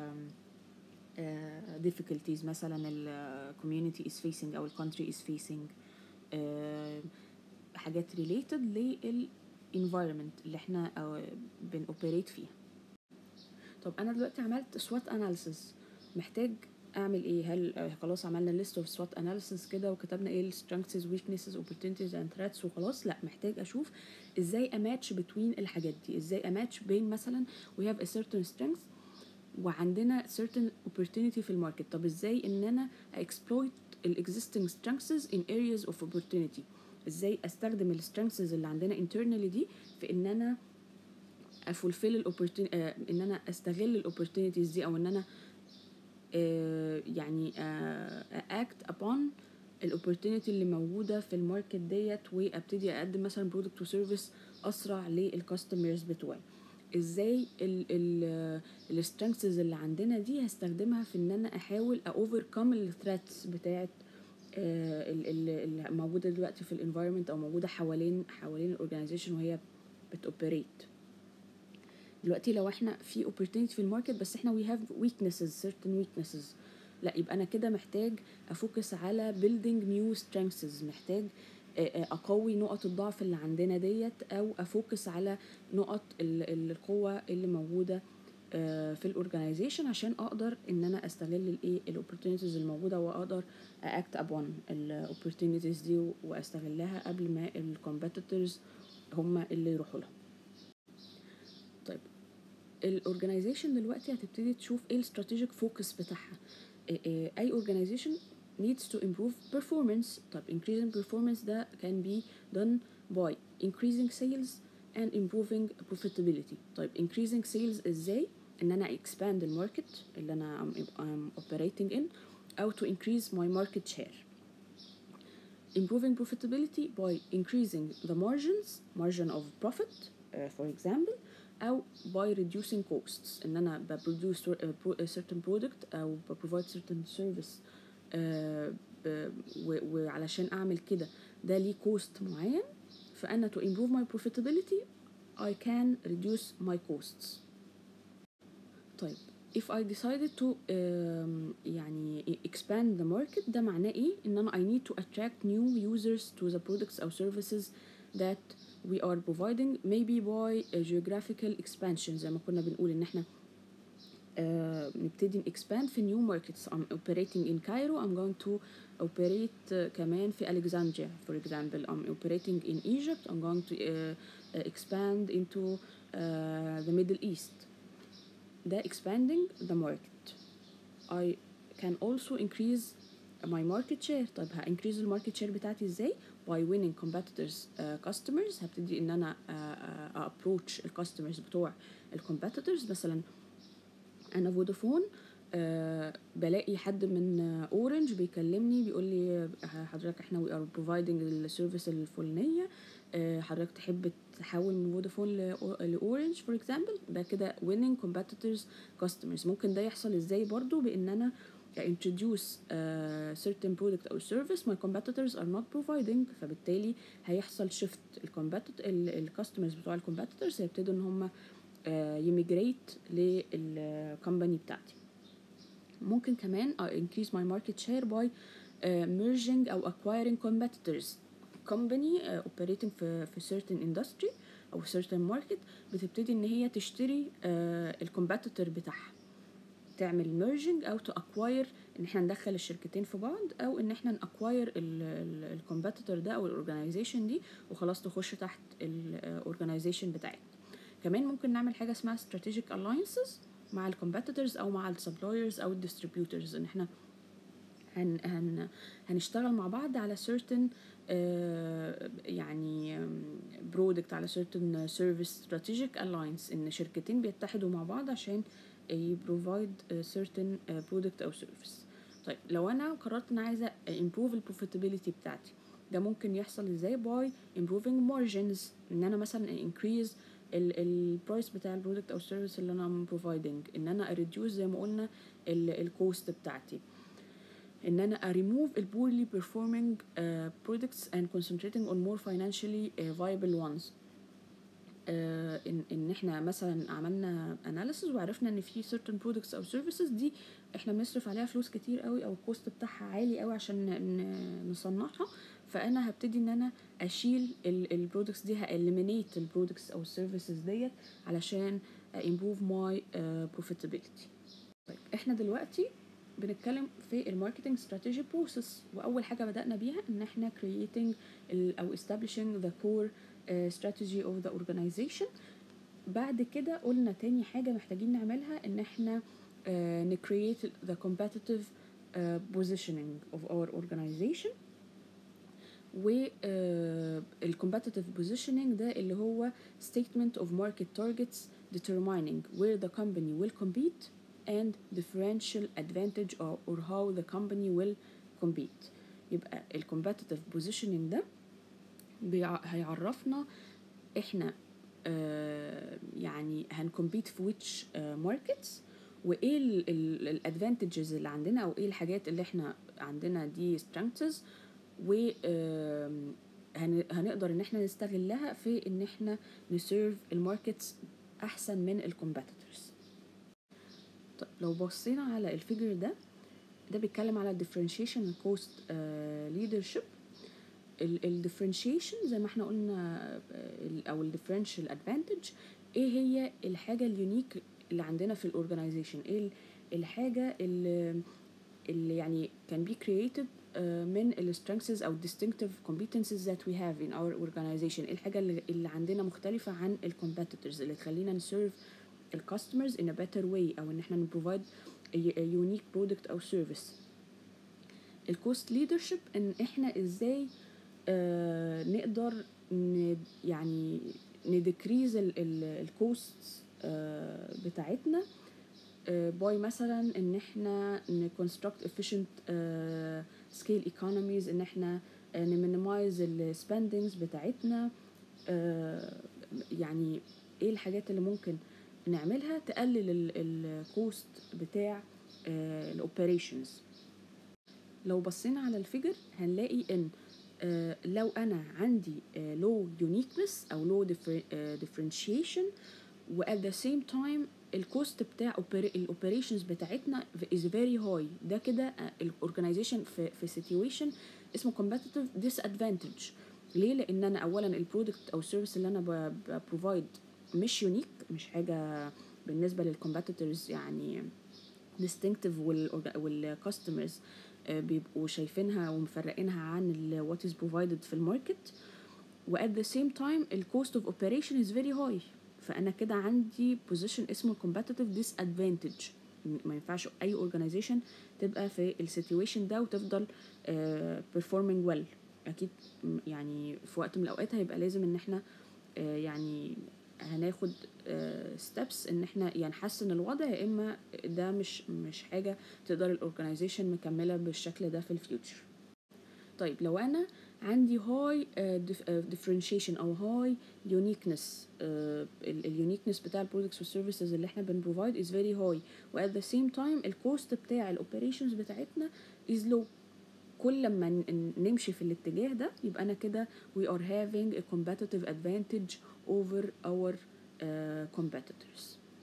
difficulties مثلا ال community is facing او ال country is facing آه، حاجات related لل environment اللي احنا أو بن operate فيها طب انا دلوقتي عملت SWOT analysis محتاج اعمل ايه هل آه، خلاص عملنا list of SWOT analysis كده وكتبنا ايه ال strengths weaknesses opportunities and threats وخلاص لا محتاج اشوف ازاي اماتش between الحاجات دي ازاي اماتش بين مثلا we have a certain strength وعندنا certain opportunity في الماركت طب ازاي ان انا exploit ال existing strengths in areas of opportunity ازاي استخدم ال strengths اللي عندنا internally دي في ان انا افولفل الاوبورتونيتي ان انا استغل الاوبورتونيتيز دي او ان انا آه، يعني اكت ابون الاوبورتونيتي اللي موجوده في الماركت ديت وابتدي اقدم مثلا برودكت وسيرفيس اسرع للكاستمرز بتوعي ازاي السترينثز اللي عندنا دي هستخدمها في ان انا احاول اوفركم الثريتس بتاعت آه، ال- ال- اللي موجوده دلوقتي في الانفايرمنت او موجوده حوالين حوالين الاورجانيزيشن وهي بتوبريت دلوقتي لو احنا في opportunity في الماركت بس احنا we have weaknesses certain weaknesses لا يبقى انا كده محتاج افوكس على building new strengths محتاج آه، آه، اقوي نقط الضعف اللي عندنا ديت او افوكس على نقط ال- ال- القوه اللي موجوده آه، في الاورجنايزيشن عشان اقدر ان انا استغل الايه الاوبورتونيتيز الموجوده واقدر اكت ابون الاوبورتونيتيز دي واستغلها قبل ما الكومبيتيتورز هم اللي يروحوا لها طيب الاورجنايزيشن دلوقتي هتبتدي تشوف ايه الاستراتيجيك فوكس بتاعها إيه- إيه، اي اورجنايزيشن needs to improve performance طب increasing performance ده can be done by increasing sales and improving profitability طيب increasing sales ازاي ان انا expand الماركت اللي انا I'm, I'm operating in او to increase my market share improving profitability by increasing the margins margin of profit uh, for example أو by reducing costs إن أنا ب produce a pro- a certain product أو ب provide certain service آه، ب- و- وعلشان أعمل كده ده ليه cost معين فأنا to improve my profitability I can reduce my costs طيب if I decided to um, يعني expand the market ده معناه ايه ان انا I need to attract new users to the products or services that we are providing maybe by a geographical expansion زي ما كنا بنقول ان احنا آه، نبتدي expand في new markets I'm operating in Cairo I'm going to operate uh, كمان في Alexandria for example I'm operating in Egypt I'm going to uh, uh, expand into uh, the Middle East ده expanding the market I can also increase my market share طيب ها increase الماركت شير بتاعتي ازاي by winning competitors uh, customers هبتدي ان انا uh, uh, approach الكاستمرز بتوع الكومبيتيتورز مثلا انا فودافون آه بلاقي حد من اورنج بيكلمني بيقول لي آه، حضرتك احنا وي ار بروفايدنج السيرفيس الفلانيه آه، حضرتك تحب تحول من فودافون لاورنج فور اكزامبل ده كده winning competitors customers ممكن ده يحصل ازاي برضو بان انا introduce uh, certain product or service my competitors are not providing فبالتالي هيحصل shift الكومبيتيتور الكاستمرز بتوع الكومبيتيتورز هيبتدوا ان هم يميجريت للكومباني بتاعتي ممكن كمان I increase my market share by uh, merging أو acquiring competitors company uh, operating في في certain industry أو certain market بتبتدي إن هي تشتري uh, الكومبيتيتور بتاعها تعمل merging أو to acquire إن احنا ندخل الشركتين في بعض أو إن احنا نacquire الكومبيتيتور ده أو الأورجنايزيشن دي وخلاص تخش تحت الأورجنايزيشن بتاعتنا كمان ممكن نعمل حاجة اسمها strategic alliances مع الكومبيتيتورز او مع السبلايرز او الديستريبيوتورز ان احنا هن هن هنشتغل مع بعض على certain uh, يعني um, برودكت على certain service strategic alliance ان شركتين بيتحدوا مع بعض عشان يبروفايد certain برودكت او سيرفيس طيب لو انا قررت ان عايزه improve البروفيتابيلتي بتاعتي ده ممكن يحصل ازاي باي improving margins ان انا مثلا increase البرايس بتاع البرودكت او السيرفيس اللي انا providing ان انا reduce زي ما قلنا الكوست بتاعتي ان انا remove ال poorly performing uh, products and concentrating on more financially uh, viable ones uh, ان ان احنا مثلا عملنا analysis وعرفنا ان في certain products او services دي احنا بنصرف عليها فلوس كتير قوي او الكوست بتاعها عالي قوي عشان ن- نصنعها فانا هبتدي ان انا اشيل البرودكتس دي هاليمينيت البرودكتس او السيرفيسز ديت علشان improve my uh, profitability طيب احنا دلوقتي بنتكلم في الماركتنج استراتيجي بروسيس واول حاجه بدانا بيها ان احنا creating ال- او establishing the core uh, strategy of the organization بعد كده قلنا تاني حاجه محتاجين نعملها ان احنا uh, نcreate the competitive uh, positioning of our organization و uh, competitive positioning ده اللي هو statement of market targets determining where the company will compete and differential advantage or, or how the company will compete يبقى ال competitive positioning ده بيع- هيعرفنا احنا آه يعني هنكمبيت في which آه markets وايه الادفانتجز اللي عندنا او ايه الحاجات اللي احنا عندنا دي strengths و آم، هن- هنقدر ان احنا نستغلها في ان احنا نسيرف الماركتس احسن من الكومبيتيتورز طيب لو بصينا على الفيجر ده ده بيتكلم على differentiation and cost آه، leadership الديفرنشيشن زي ما احنا قلنا آه، ال- او الديفرنشال ادفانتج ايه هي الحاجه اليونيك اللي عندنا في الاورجنايزيشن ايه ال- الحاجه اللي, اللي يعني can be created آه، من ال strengths او distinctive competencies that we have in our organization ايه الحاجه اللي, اللي عندنا مختلفه عن ال competitors اللي تخلينا نسيرف ال customers in a better way او ان احنا ن provide a, a unique product او service الكوست ليدرشيب ان احنا ازاي آه نقدر ن يعني نديكريز الكوست آه بتاعتنا باي مثلا ان احنا نكونستراكت efficient سكيل ايكونوميز ان احنا نمينيمايز السبندنجز بتاعتنا آه، يعني ايه الحاجات اللي ممكن نعملها تقلل الكوست بتاع الاوبريشنز لو بصينا على الفيجر هنلاقي ان آه، لو انا عندي لو يونيكنس او لو differentiation و at the same time الكوست بتاع الاوبريشنز بتاعتنا is very high ده كده الاورجنايزيشن في في situation اسمه competitive disadvantage ليه لان انا اولا البرودكت او السيرفيس اللي انا بروفايد مش يونيك مش حاجه بالنسبه للكومبيتيتورز يعني distinctive والكاستمرز بيبقوا شايفينها ومفرقينها عن ال what is provided في الماركت و at the same time ال cost of operation is very high فأنا كده عندي position اسمه competitive disadvantage ما ينفعش أي organization تبقى في ال situation ده وتفضل uh, performing well أكيد يعني في وقت من الأوقات هيبقى لازم إن احنا uh, يعني هناخد ستيبس ان احنا يا نحسن الوضع يا اما ده مش مش حاجه تقدر الاورجنايزيشن مكمله بالشكل ده في الفيوتشر طيب لو انا عندي هاي ديفرنشيشن او هاي يونيكنس اليونيكنس بتاع البرودكتس والسيرفيسز اللي احنا بنبروفايد از فيري هاي وات ذا سيم تايم الكوست بتاع الاوبريشنز بتاعتنا از لو كل لما نمشي في الاتجاه ده يبقى انا كده we are having a competitive advantage over our uh, competitors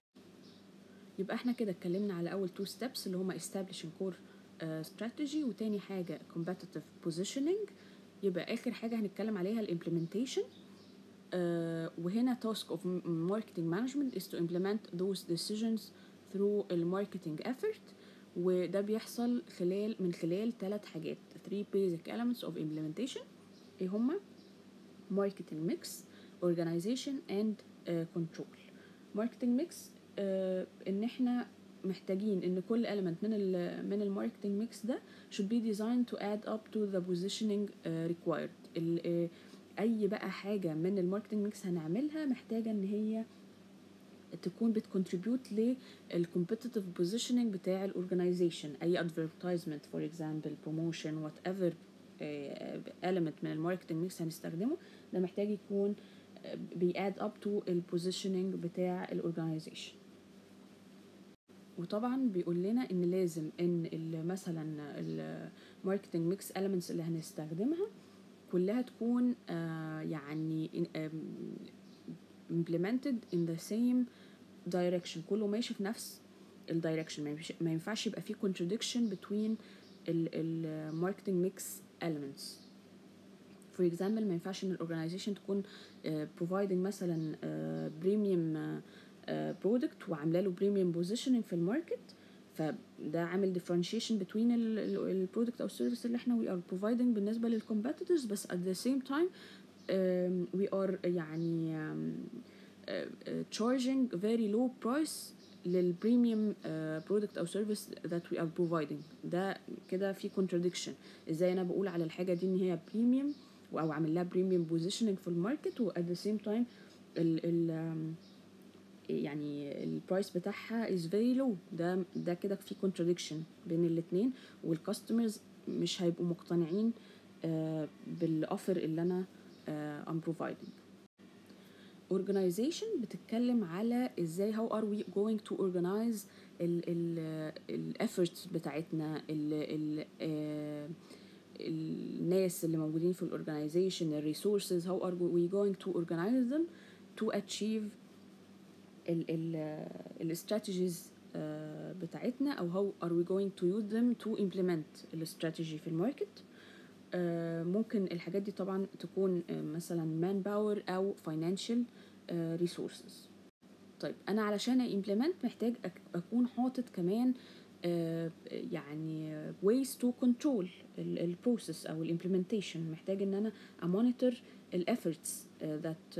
يبقى احنا كده اتكلمنا على اول two steps اللي هما establishing core uh, strategy وتاني حاجة competitive positioning يبقى اخر حاجة هنتكلم عليها الامبلمنتيشن uh, وهنا task of marketing management is to implement those decisions through الماركتنج effort وده بيحصل خلال من خلال ثلاث حاجات three basic elements of implementation ايه هما marketing mix organization and uh, control marketing mix uh, ان احنا محتاجين ان كل element من ال من الماركتنج ميكس ده should be designed to add up to the positioning uh, required ال, uh, اي بقى حاجه من الماركتنج ميكس هنعملها محتاجه ان هي تكون بتكونتريبيوت للكومبيتيتيف بوزيشننج بتاع الاورجنايزيشن اي ادفرتايزمنت فور اكزامبل بروموشن وات ايفر element من الماركتنج ميكس هنستخدمه ده محتاج يكون بياد اب تو البوزيشننج بتاع الاورجنايزيشن وطبعا بيقول لنا ان لازم ان ال- مثلا الماركتنج ميكس elements اللي هنستخدمها كلها تكون آه يعني in- آم، implemented in the same direction كله ماشي في نفس الدايركشن ما ينفعش- ما ينفعش يبقى في contradiction between ال marketing mix elements for example ما ينفعش ان الاورجنايزيشن تكون آه، providing مثلا آه، premium آه، آه، product وعامله له premium positioning في الماركت فده عامل differentiation between ال- ال- البرودكت او السيرفيس اللي احنا we are providing بالنسبه للcompetitors بس at the same time um, we are يعني um, uh, uh, charging very low price للبريميوم برودكت او سيرفيس that we are providing ده كده في contradiction ازاي انا بقول على الحاجه دي ان هي بريميوم او عامل لها بريميوم بوزيشننج في الماركت و at the same time ال ال um, يعني البرايس بتاعها is very low ده ده كده في contradiction بين الاتنين والكاستمرز مش هيبقوا مقتنعين آه، بالاوفر اللي انا آه، I'm providing organization بتتكلم على ازاي how are we going to organize ال ال ال efforts بتاعتنا ال ال آه، الناس اللي موجودين في الاورجنايزيشن الريسورسز how are we going to organize them to achieve ال ال الاستراتيجيز بتاعتنا او how are we going to use them to implement الاستراتيجي في الماركت آه، ممكن الحاجات دي طبعا تكون آه، مثلا مان باور او financial آه، resources طيب انا علشان implement محتاج أك- اكون حاطط كمان آه، يعني ways to control البروسيس او الامبلمنتيشن محتاج ان انا امونيتور الافورتس that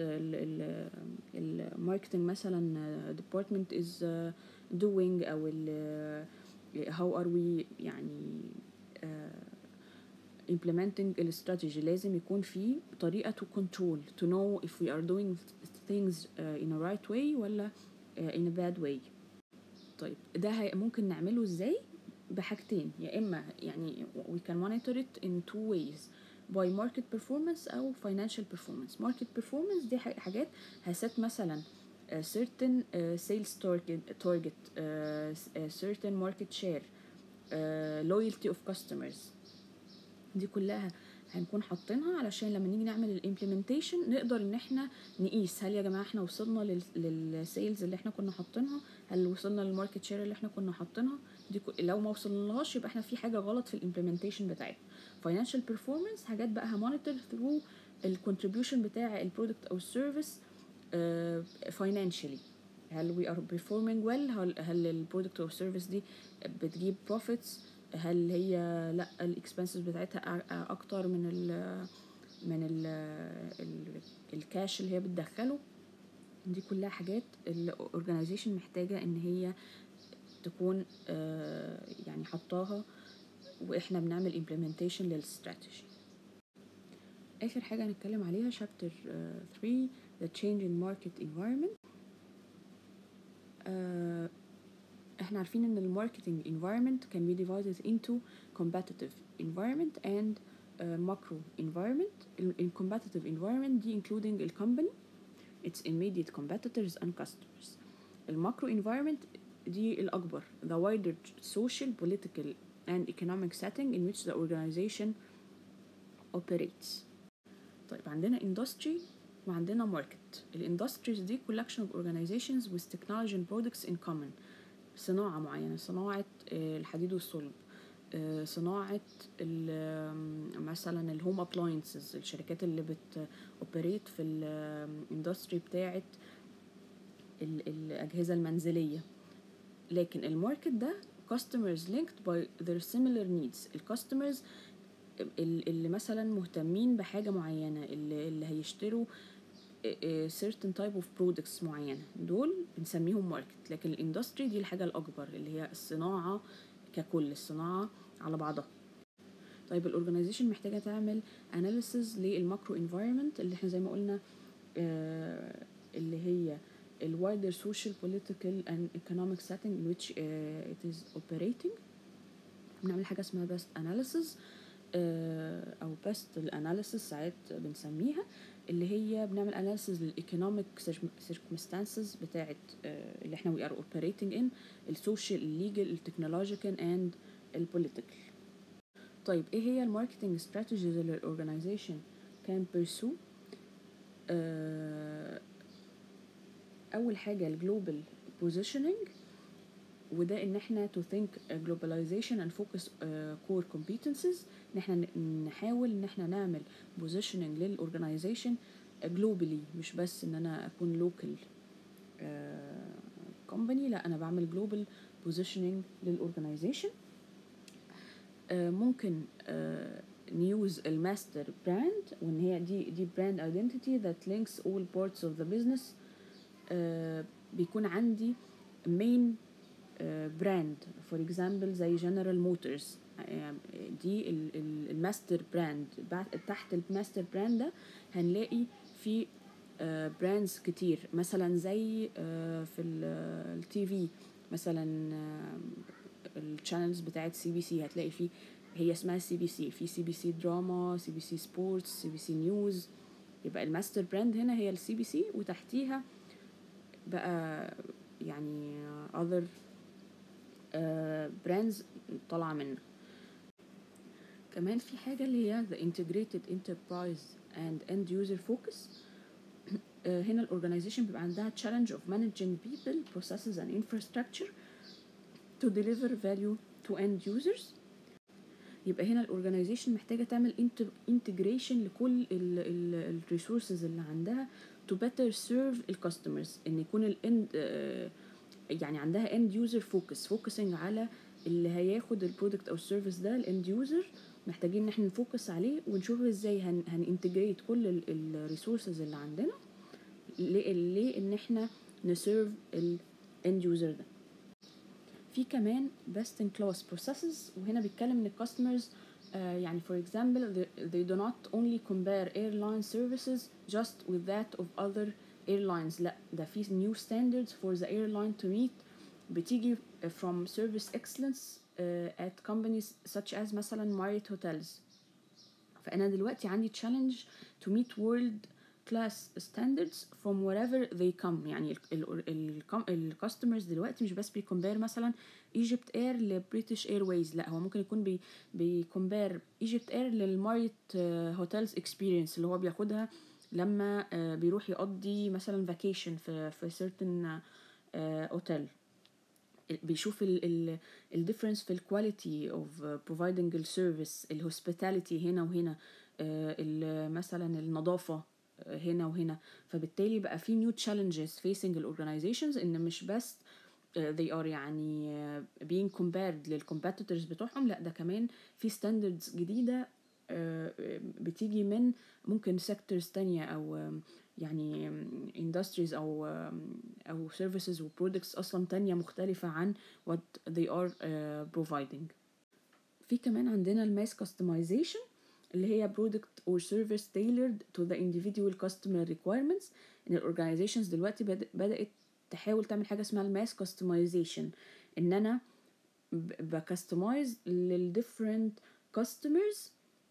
الماركتنج مثلا آه، department is آه، doing او ال آه، how are we يعني آه، implementing الاستراتيجي لازم يكون في طريقة to control to know if we are doing things uh, in a right way ولا uh, in a bad way طيب ده هي ممكن نعمله ازاي بحاجتين يا اما يعني we can monitor it in two ways by market performance او financial performance market performance دي ح- حاجات هسيت مثلا uh, certain uh, sales target target uh, s- uh, certain market share uh, loyalty of customers دي كلها هنكون حاطينها علشان لما نيجي نعمل الامبلمنتيشن نقدر ان احنا نقيس هل يا جماعه احنا وصلنا للسيلز اللي احنا كنا حاطينها هل وصلنا للماركت شير اللي احنا كنا حاطينها دي كو- لو ما وصلناش يبقى احنا في حاجه غلط في الامبلمنتيشن بتاعتنا فاينانشال بيرفورمانس حاجات بقى همونيتور ثرو الكونتريبيوشن بتاع البرودكت او السيرفيس فاينانشالي هل وي ار بيرفورمينج ويل هل هل البرودكت او السيرفيس دي بتجيب بروفيتس هل هي لا الاكسبنسز بتاعتها أ- اكتر من ال من ال ال الكاش اللي هي بتدخله دي كلها حاجات الاورجنايزيشن محتاجه ان هي تكون آه، يعني حطاها واحنا بنعمل implementation للاستراتيجي اخر حاجه هنتكلم عليها chapter 3 the change in market environment آه، احنا عارفين ان الماركتنج environment can be divided into competitive environment and uh, macro environment ال ال- competitive environment دي including ال company its immediate competitors and customers الماكرو environment دي الأكبر the wider social political and economic setting in which the organization operates طيب عندنا industry وعندنا market الindustries دي collection of organizations with technology and products in common صناعة معينة صناعة آه، الحديد والصلب آه، صناعة ال- آم، مثلا الهوم ابلاينسز الشركات اللي بت اوبريت في الاندستري بتاعت ال- الأجهزة المنزلية لكن الماركت ده customers linked by their similar needs الكاستمرز اللي مثلا مهتمين بحاجة معينة اللي, اللي هيشتروا آه، certain type of products معينة دول بنسميهم ماركت لكن الاندستري دي الحاجة الأكبر اللي هي الصناعة ككل الصناعة على بعضها طيب الاورجنايزيشن محتاجه تعمل اناليسز للماكرو انفايرمنت اللي احنا زي ما قلنا آه اللي هي ال wider social political and economic setting in which uh, it is operating بنعمل حاجة اسمها best analysis uh, أو best analysis ساعات بنسميها اللي هي بنعمل analysis للإيكونوميك circumstances بتاعت uh, اللي احنا we are operating in السوشيال الليجل التكنولوجيكال and البوليتيكال طيب ايه هي الماركتنج استراتيجيز اللي الاورجنايزيشن كان pursue uh, اول حاجه الجلوبال بوزيشننج وده ان احنا to think globalization and focus uh, core competencies ان احنا نحاول ان احنا نعمل positioning للاورجنايزيشن globally مش بس ان انا اكون local uh, company لا انا بعمل global positioning للاورجنايزيشن uh, ممكن uh, نيوز الماستر براند وان هي دي دي براند ايدنتيتي that links all parts of the business uh, بيكون عندي مين براند فور اكزامبل زي جنرال موتورز دي الماستر براند تحت الماستر براند ده هنلاقي في براندز كتير مثلا زي في التي في مثلا الشانلز بتاعت سي بي سي هتلاقي في هي اسمها سي بي سي في سي بي سي دراما سي بي سي سبورتس سي بي سي نيوز يبقى الماستر براند هنا هي السي بي سي وتحتيها بقى يعني other براندز طالعه منه كمان في حاجة اللي هي the integrated enterprise and end user focus uh, هنا الاورجنايزيشن بيبقى عندها challenge of managing people processes and infrastructure to deliver value to end users يبقى هنا الاورجنايزيشن محتاجة تعمل integration لكل الريسورسز اللي عندها to better serve الكاستمرز ان يكون الاند يعني عندها end user focus focusing على اللي هياخد البرودكت او السيرفيس ده الاند يوزر محتاجين ان احنا نفوكس عليه ونشوف ازاي هن هننتجريت كل الريسورسز اللي عندنا ليه ان احنا نسيرف الاند يوزر ده في كمان best in class processes وهنا بيتكلم ان الكاستمرز uh, يعني for example they, they do not only compare airline services just with that of other airlines لا ده في new standards for the airline to meet بتيجي from service excellence uh, at companies such as مثلا Marriott Hotels فأنا دلوقتي عندي challenge to meet world class standards from wherever they come يعني الكاستمرز دلوقتي مش بس بيكمبير مثلا ايجيبت اير لبريتش ايرويز لا هو ممكن يكون بي بيكمبير ايجيبت اير للماريت هوتيلز اكسبيرينس اللي هو بياخدها لما بيروح يقضي مثلا فاكيشن في في certain اوتيل بيشوف الديفرنس في الكواليتي اوف بروفايدنج السيرفيس الهوسبيتاليتي هنا وهنا مثلا النظافه هنا وهنا فبالتالي بقى في new challenges facing الاورجنايزيشنز ان مش بس they are يعني being compared للcompetitors بتوعهم لا ده كمان في standards جديدة بتيجي من ممكن sectors تانية أو يعني industries أو أو services و products أصلا تانية مختلفة عن what they are providing في كمان عندنا الماس customization اللي هي product or service tailored to the individual customer requirements ان الاورجنايزيشنز دلوقتي بدأت تحاول تعمل حاجة اسمها الماس كاستمايزيشن ان انا بكستمايز للديفرنت كاستمرز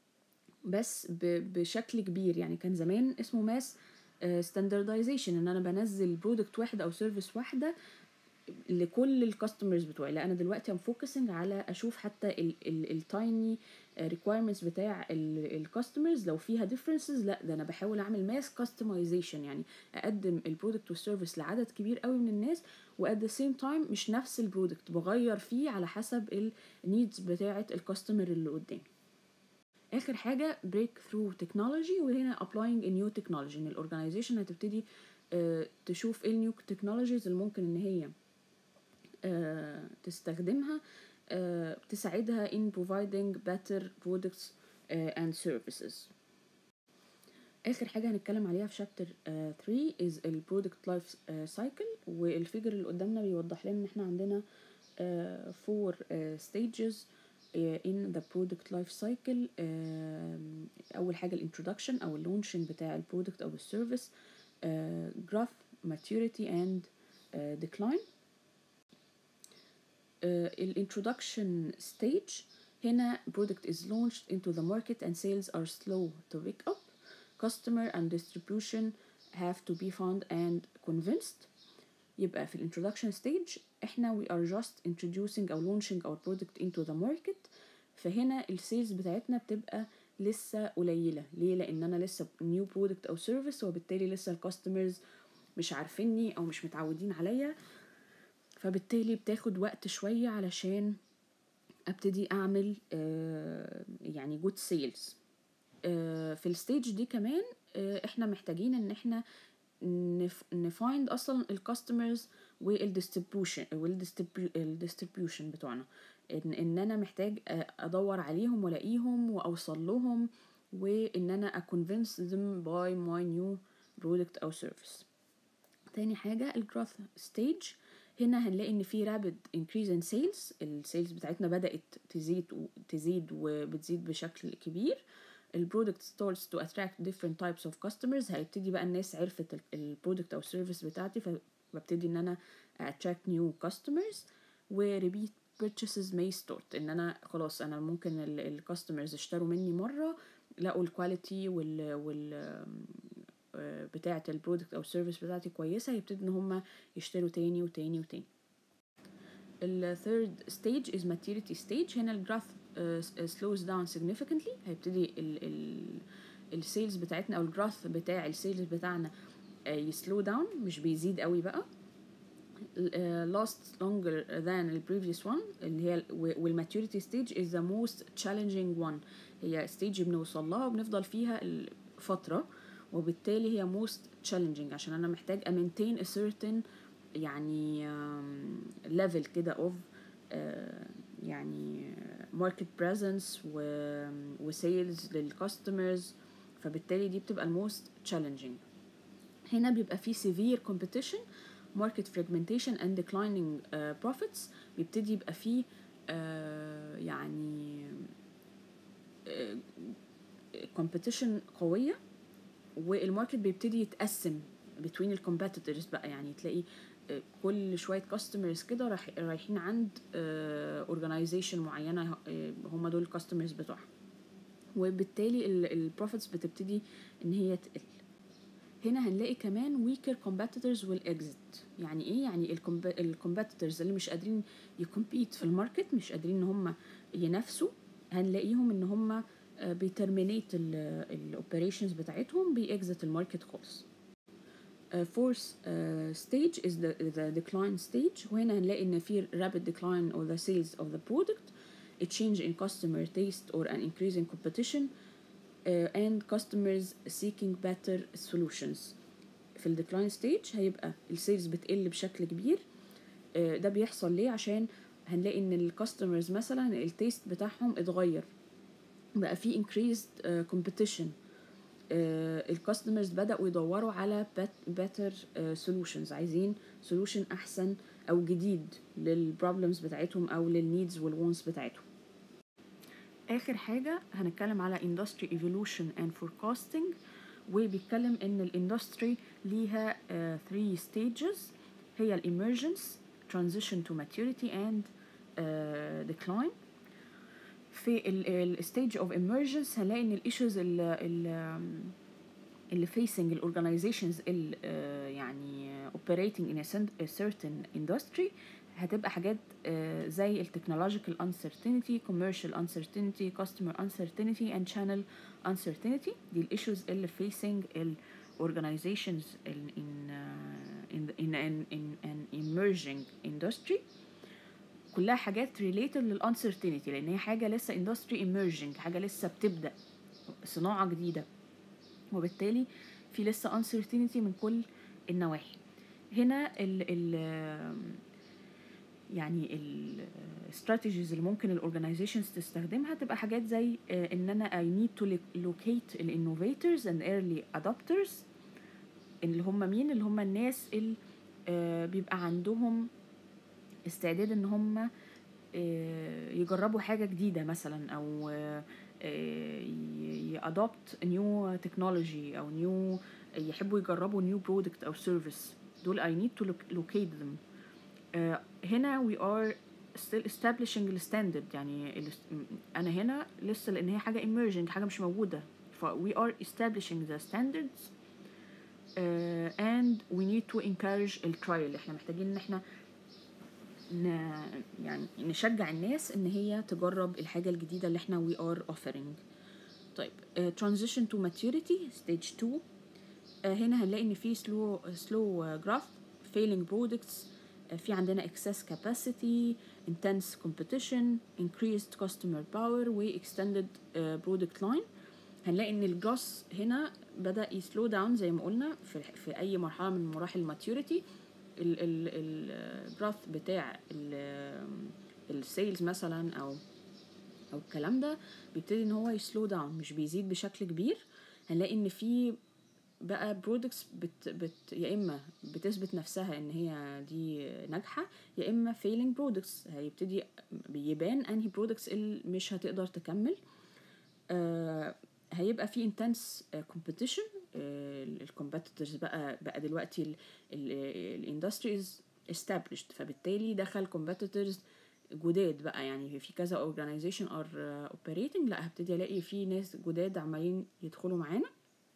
بس بشكل كبير يعني كان زمان اسمه ماس ستاندردايزيشن ان انا بنزل برودكت واحد او سيرفيس واحده لكل الكاستمرز بتوعي لا انا دلوقتي ام فوكسنج على اشوف حتى التايني ريكويرمنتس بتاع الكاستمرز لو فيها differences لا ده انا بحاول اعمل ماس كاستمايزيشن يعني اقدم البرودكت والسيرفيس لعدد كبير قوي من الناس وات ذا سيم تايم مش نفس البرودكت بغير فيه على حسب النيدز بتاعه الكاستمر اللي قدامي اخر حاجه بريك ثرو تكنولوجي وهنا ابلاينج نيو تكنولوجي ان الاورجنايزيشن هتبتدي uh, تشوف ايه النيو تكنولوجيز اللي ممكن ان هي uh, تستخدمها uh, تساعدها in providing better products uh, and services اخر حاجه هنتكلم عليها في شابتر 3 is ال product life uh, cycle والفيجر اللي قدامنا بيوضح لنا ان احنا عندنا uh, four uh, stages آه، in the product life cycle آم، أول حاجة الانترودكشن أو اللونشنج بتاع البرودكت أو السيرفيس growth maturity and آه، decline الانترودكشن stage هنا product is launched into the market and sales are slow to pick up customer and distribution have to be found and convinced يبقى في الانترودكشن stage احنا we are just introducing او launching our product into the market فهنا السيلز بتاعتنا بتبقى لسه قليلة ليه لان انا لسه نيو برودكت او سيرفيس وبالتالي لسه الكاستمرز مش عارفيني او مش متعودين عليا فبالتالي بتاخد وقت شوية علشان ابتدي اعمل آه، يعني جود سيلز في الستيج دي كمان آه، احنا محتاجين ان احنا نفايند اصلا الكاستمرز والديستريبيوشن والديستريبيوشن بتوعنا ان ان انا محتاج آه، ادور عليهم والاقيهم واوصل لهم وان انا اكونفينس them by my new product او service تاني حاجة الجروث ستيج هنا هنلاقي ان في rapid increase in sales السيلز بتاعتنا بدأت تزيد و- تزيد وبتزيد بشكل كبير البرودكت starts to attract different types of customers هيبتدي بقى الناس عرفت البرودكت او السيرفيس بتاعتي فببتدي ان انا attract new customers و repeat purchases may start ان انا خلاص انا ممكن الكاستمرز اشتروا مني مره لقوا الكواليتي وال وال آه، بتاعه البرودكت او السيرفيس بتاعتي كويسه يبتدوا ان هم يشتروا تاني وتاني وتاني الثيرد ستيج از maturity stage هنا الجراث slows down significantly هيبتدي ال ال السيلز بتاعتنا او الجراث بتاع السيلز بتاعنا يسلو داون مش بيزيد قوي بقى uh, last longer than the previous one اللي هي والmaturity stage is the most challenging one هي stage بنوصل لها وبنفضل فيها فترة وبالتالي هي most challenging عشان أنا محتاج أ maintain a certain يعني um, level كده of uh, يعني market presence و, و sales للcustomers فبالتالي دي بتبقى الموست challenging هنا بيبقى في severe competition market fragmentation and declining uh, profits بيبتدي يبقى فيه uh, يعني uh, competition قوية والماركت بيبتدي يتقسم between الكومبيتيتورز بقى يعني تلاقي uh, كل شوية كاستمرز كده رايح رايحين عند اورجانيزيشن uh, معينة uh, هم دول الكاستمرز بتوعهم وبالتالي البروفيتس بتبتدي ان هي تقل هنا هنلاقي كمان weaker competitors will exit يعني ايه يعني الكومبيتيتورز اللي مش قادرين يكمبيت في الماركت مش قادرين ان هم ينافسوا هنلاقيهم ان هم بيترمينيت الاوبريشنز بتاعتهم بيأكزت الماركت خالص fourth uh, stage is the, the decline stage وهنا هنلاقي ان في rapid decline of the sales of the product a change in customer taste or an increase in competition uh, and customers seeking better solutions في الديكلاين ستيج هيبقى السيلز بتقل بشكل كبير uh, ده بيحصل ليه عشان هنلاقي ان الكاستمرز مثلا التيست بتاعهم اتغير بقى في increased uh, competition الكاستمرز uh, بدأوا يدوروا على better uh, solutions عايزين solution أحسن أو جديد للبروبلمز بتاعتهم أو للنيدز والوانس بتاعتهم آخر حاجة هنتكلم على industry evolution and forecasting وبيتكلم إن الاندستري ليها uh, three stages هي emergence transition to maturity and uh, decline في الستيج اوف emergence هنلاقي ان الايشوز اللي اللي facing الاورجنايزيشنز اللي يعني operating in a certain industry هتبقى حاجات زي التكنولوجيكال uncertainty commercial uncertainty customer uncertainty and channel uncertainty دي الايشوز اللي facing ال organizations in in uh, in, in, in, in an emerging industry كلها حاجات related للانسرتينتي لان هي حاجه لسه اندستري emerging حاجه لسه بتبدا صناعه جديده وبالتالي في لسه uncertainty من كل النواحي هنا ال ال يعني الاستراتيجيز اللي ممكن الاورجنايزيشنز تستخدمها تبقى حاجات زي ان انا I need to locate الانوفيتورز and early adopters اللي هم مين اللي هم الناس اللي بيبقى عندهم استعداد ان هم آه، يجربوا حاجة جديدة مثلا أو يادوبت نيو تكنولوجي أو نيو يحبوا يجربوا نيو برودكت أو سيرفيس دول I need to loc- locate them آه، هنا we are still establishing the standard يعني ال- أنا هنا لسه لأن هي حاجة emerging حاجة مش موجودة ف we are establishing the standards uh, and we need to encourage الترايل احنا محتاجين ان احنا ن... يعني نشجع الناس ان هي تجرب الحاجة الجديدة اللي احنا we are offering طيب uh, transition to maturity stage 2 uh, هنا هنلاقي ان في slow slow uh, growth failing products uh, في عندنا excess capacity intense competition increased customer power و extended uh, product line هنلاقي ان الجروس هنا بدا يسلو داون زي ما قلنا في, في اي مرحله من مراحل الماتيوريتي الجروث بتاع السيلز مثلا او او الكلام ده بيبتدي ان هو يسلو داون مش بيزيد بشكل كبير هنلاقي ان في بقى برودكتس بت بت يا اما بتثبت نفسها ان هي دي ناجحه يا اما فيلينج برودكتس هيبتدي بيبان انهي برودكتس اللي مش هتقدر تكمل آه هيبقى في انتنس كومبيتيشن الكومبيتيتورز بقى بقى دلوقتي الاندستري از established فبالتالي دخل competitors جداد بقى يعني في كذا organization are uh, operating لا هبتدي الاقي في ناس جداد عمالين يدخلوا معانا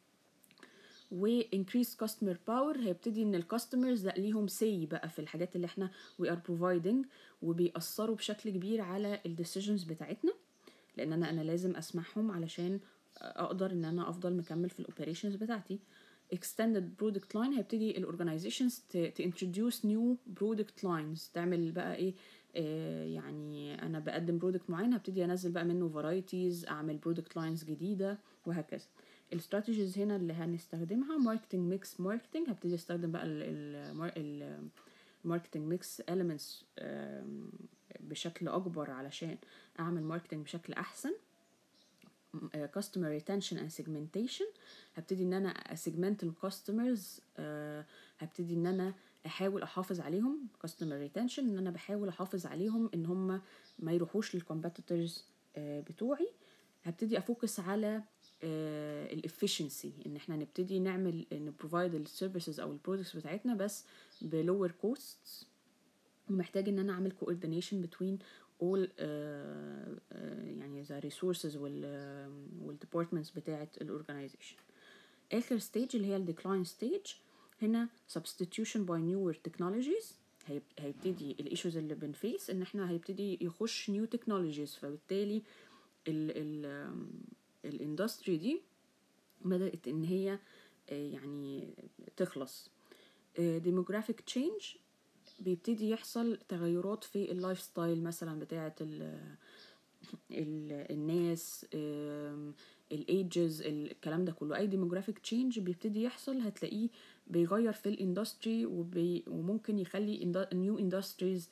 و increased customer power هيبتدي ان الكاستمرز لا ليهم سي بقى في الحاجات اللي احنا we are providing وبيأثروا بشكل كبير على الديسيجنز بتاعتنا لان انا انا لازم اسمعهم علشان اقدر ان انا افضل مكمل في الاوبريشنز بتاعتي extended product line هيبتدي الاورجنايزيشنز introduce new product lines تعمل بقى ايه آه يعني انا بقدم برودكت معين هبتدي انزل بقى منه varieties اعمل برودكت لاينز جديده وهكذا الاستراتيجيز هنا اللي هنستخدمها ماركتنج ميكس ماركتنج هبتدي استخدم بقى الماركتنج ميكس elements بشكل اكبر علشان اعمل ماركتنج بشكل احسن customer retention and segmentation هبتدي ان انا اسيجمنت الكاستمرز هبتدي ان انا احاول احافظ عليهم customer retention ان انا بحاول احافظ عليهم ان هم ما يروحوش للكومبيتيتورز بتوعي هبتدي افوكس على الافشنسي ان احنا نبتدي نعمل نبروفايد السيرفيسز او البرودكتس بتاعتنا بس بلور كوستس ومحتاج ان انا اعمل coordination between all uh, uh, يعني the resources وال uh, والdepartments بتاعة الorganization آخر stage اللي هي ال decline stage هنا substitution by newer technologies هيبتدي الايشوز اللي بنفيس ان احنا هيبتدي يخش new technologies فبالتالي ال ال الاندستري دي بدأت ان هي يعني تخلص demographic change بيبتدي يحصل تغيرات في اللايف ستايل مثلا بتاعه ال ال الناس الايجز الكلام ده كله اي ديموغرافيك تشينج بيبتدي يحصل هتلاقيه بيغير في الاندستري وممكن يخلي نيو اندستريز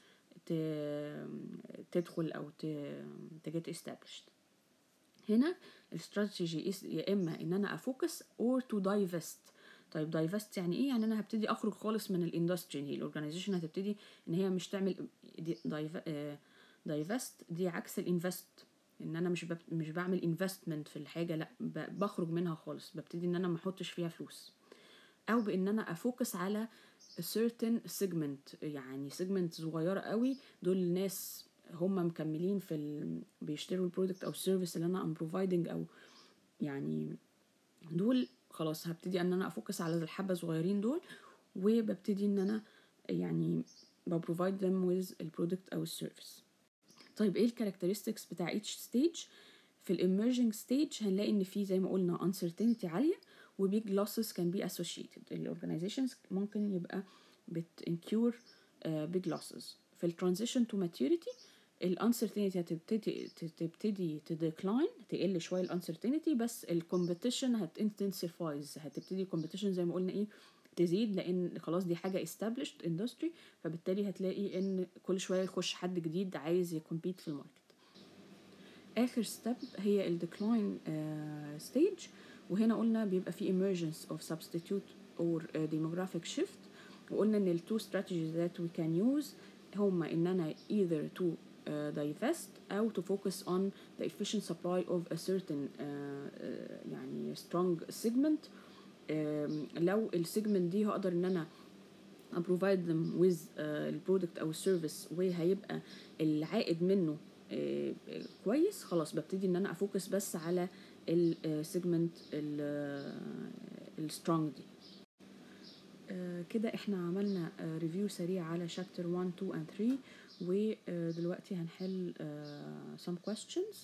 تدخل او تجيت established هنا الاستراتيجي يا اما ان انا افوكس اور تو دايفست طيب دايفست يعني ايه يعني انا هبتدي اخرج خالص من الاندستري دي الاورجانيزيشن هتبتدي ان هي مش تعمل دايفست دي عكس الانفست ان انا مش بب... مش بعمل انفستمنت في الحاجه لا ب... بخرج منها خالص ببتدي ان انا ما احطش فيها فلوس او بان انا افوكس على certain segment يعني segment صغيره قوي دول الناس هم مكملين في ال... بيشتروا البرودكت او السيرفيس اللي انا ام بروفايدنج او يعني دول خلاص هبتدي ان انا افوكس على الحبه صغيرين دول وببتدي ان انا يعني ببروفايد them with البرودكت او السيرفيس طيب ايه الكاركترستكس بتاع each stage في الاميرجنج ستيج هنلاقي ان في زي ما قلنا uncertainty عاليه وبيج losses can be associated الاورجانيزيشنز ممكن يبقى بت incur uh, big losses في الترانزيشن تو maturity الانسرتينتي هتبتدي تبتدي تديكلاين تقل شويه الانسرتينتي بس الكومبيتيشن هتنتنسيفايز هتبتدي الكومبيتيشن زي ما قلنا ايه تزيد لان خلاص دي حاجه established industry فبالتالي هتلاقي ان كل شويه يخش حد جديد عايز يكمبيت في الماركت اخر ستيب هي الديكلاين ستيج وهنا قلنا بيبقى في emergence of substitute or uh, demographic shift وقلنا ان التو strategies that we can use هما ان انا either to uh, divest أو to focus on the efficient supply of a certain uh, uh, يعني strong segment um, لو السيجمنت دي هقدر ان انا provide them with uh, البرودكت او السيرفيس وهيبقى العائد منه uh, كويس خلاص ببتدي ان انا افوكس بس على السيجمنت السترونج دي آه كده احنا عملنا ريفيو سريع على شابتر 1 2 and 3 ودلوقتي هنحل uh, some questions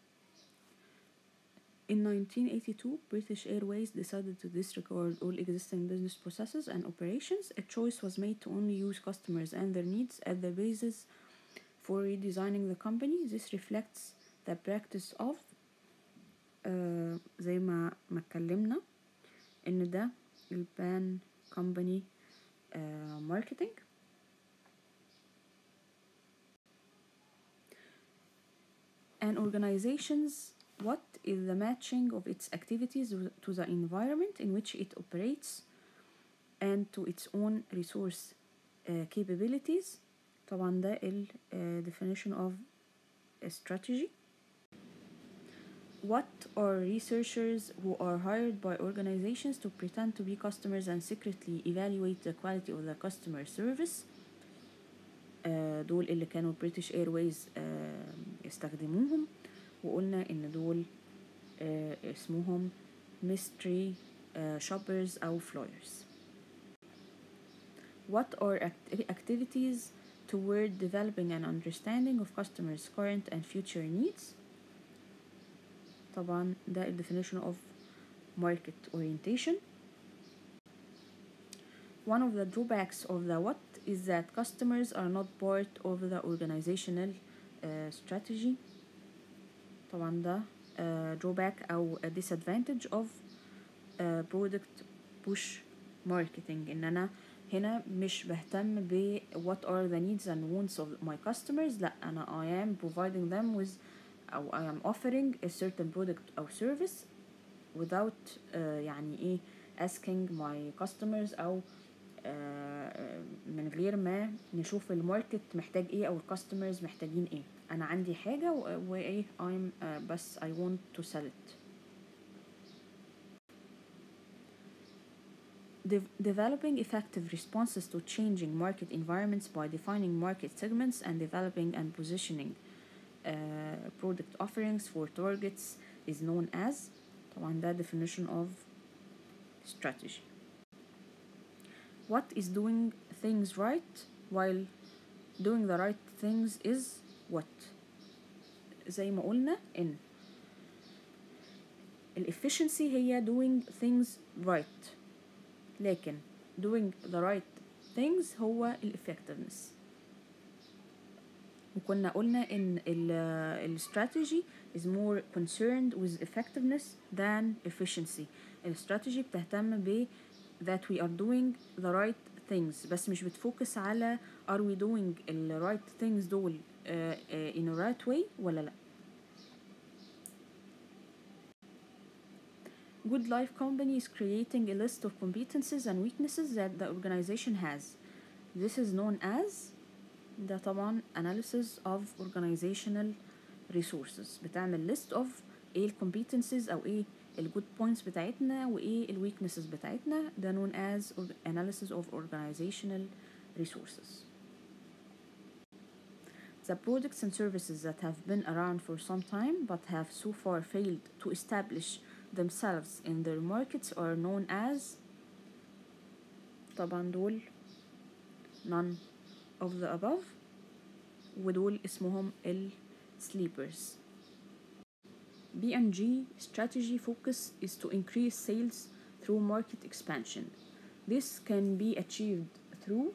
In 1982, British Airways decided to disregard all existing business processes and operations. A choice was made to only use customers and their needs as the basis for redesigning the company. This reflects the practice of uh, زي ما ما اتكلمنا ان ده البان company uh, marketing and organizations what is the matching of its activities to the environment in which it operates and to its own resource uh, capabilities طبعا ده ال uh, definition of a strategy what are researchers who are hired by organizations to pretend to be customers and secretly evaluate the quality of the customer service uh, دول اللي كانوا British Airways uh, يستخدموهم وقلنا ان دول uh, اسمهم mystery uh, shoppers او flyers what are act activities toward developing an understanding of customers current and future needs طبعا ده ال definition of market orientation one of the drawbacks of the what is that customers are not part of the organizational uh, strategy طبعا ده uh, drawback أو a disadvantage of uh, product push marketing إن أنا هنا مش بهتم ب what are the needs and wants of my customers لا أنا I am providing them with أو I am offering a certain product أو service without uh, يعني إيه asking my customers أو uh, من غير ما نشوف الماركت محتاج إيه أو الكاستمرز محتاجين إيه أنا عندي حاجة وإيه I'm uh, بس I want to sell it De developing effective responses to changing market environments by defining market segments and developing and positioning uh, product offerings for targets is known as طبعا ده definition of strategy what is doing things right while doing the right things is what زي ما قلنا ان الefficiency هي doing things right لكن doing the right things هو الeffectiveness وكنا قلنا ان ال strategy is more concerned with effectiveness than efficiency الاستراتيجي بتهتم ب that we are doing the right things بس مش بتفوكس على are we doing the right things دول uh, uh, in a right way ولا لا Good Life Company is creating a list of competencies and weaknesses that the organization has. This is known as ده طبعا analysis of organizational resources بتعمل list of ايه ال competencies او ايه ال good points بتاعتنا وايه ال weaknesses بتاعتنا ده known as analysis of organizational resources. The products and services that have been around for some time but have so far failed to establish themselves in their markets are known as طبعا دول none of the above ودول اسمهم ال sleepers B&G strategy focus is to increase sales through market expansion this can be achieved through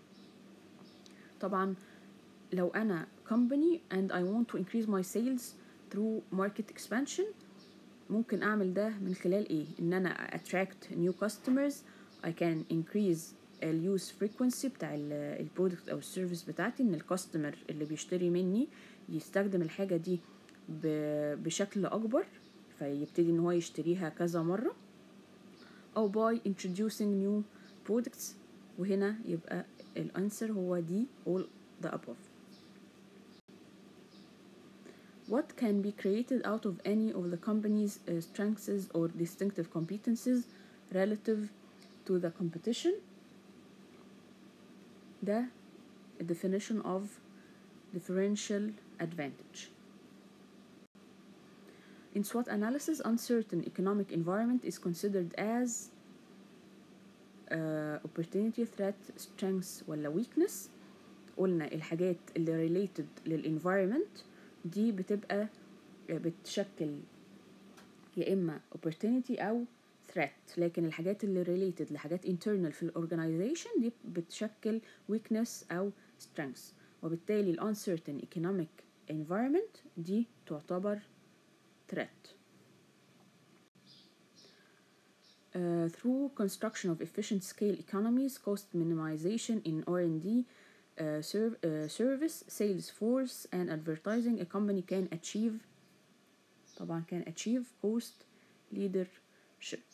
طبعا لو أنا company and I want to increase my sales through market expansion ممكن أعمل ده من خلال إيه؟ إن أنا attract new customers I can increase ال use frequency بتاع البرودكت أو السيرفيس بتاعتي إن الكاستمر اللي بيشتري مني يستخدم الحاجة دي بشكل أكبر فيبتدي إن هو يشتريها كذا مرة أو by introducing new products وهنا يبقى الأنسر هو دي all the above What can be created out of any of the company's uh, strengths or distinctive competencies relative to the competition ده a definition of differential advantage In SWOT analysis, uncertain economic environment is considered as uh, opportunity, threat, strength ولا weakness قلنا الحاجات اللي related للenvironment دي بتبقى بتشكل يا إما opportunity أو threat لكن الحاجات اللي related لحاجات internal في الأورجنايزيشن دي بتشكل weakness أو strength وبالتالي ال uncertain economic environment دي تعتبر threat. Uh, through construction of efficient scale economies, cost minimization in R&D, uh, serv uh, service, sales force, and advertising, a company can achieve طبعا can achieve cost leadership.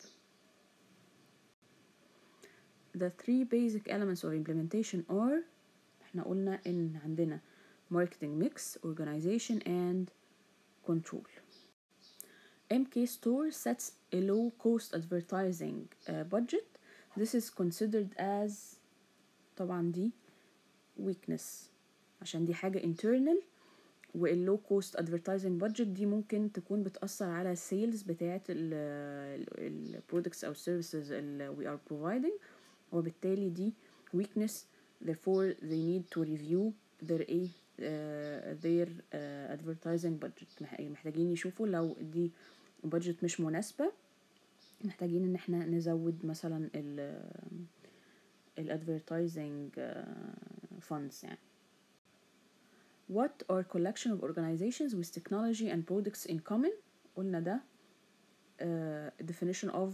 The three basic elements of implementation are احنا قلنا ان عندنا marketing mix, organization, and control. MK Store sets a low cost advertising uh, budget. This is considered as طبعا دي weakness عشان دي حاجة internal وال low cost advertising budget دي ممكن تكون بتأثر على sales بتاعت ال ال products أو services اللي we are providing وبالتالي دي weakness therefore they need to review their a uh, their uh, advertising budget محتاجين يشوفوا لو دي budget مش مناسبة محتاجين ان احنا نزود مثلا ال ال advertising uh, funds يعني What are collection of organizations with technology and products in common قلنا ده uh, definition of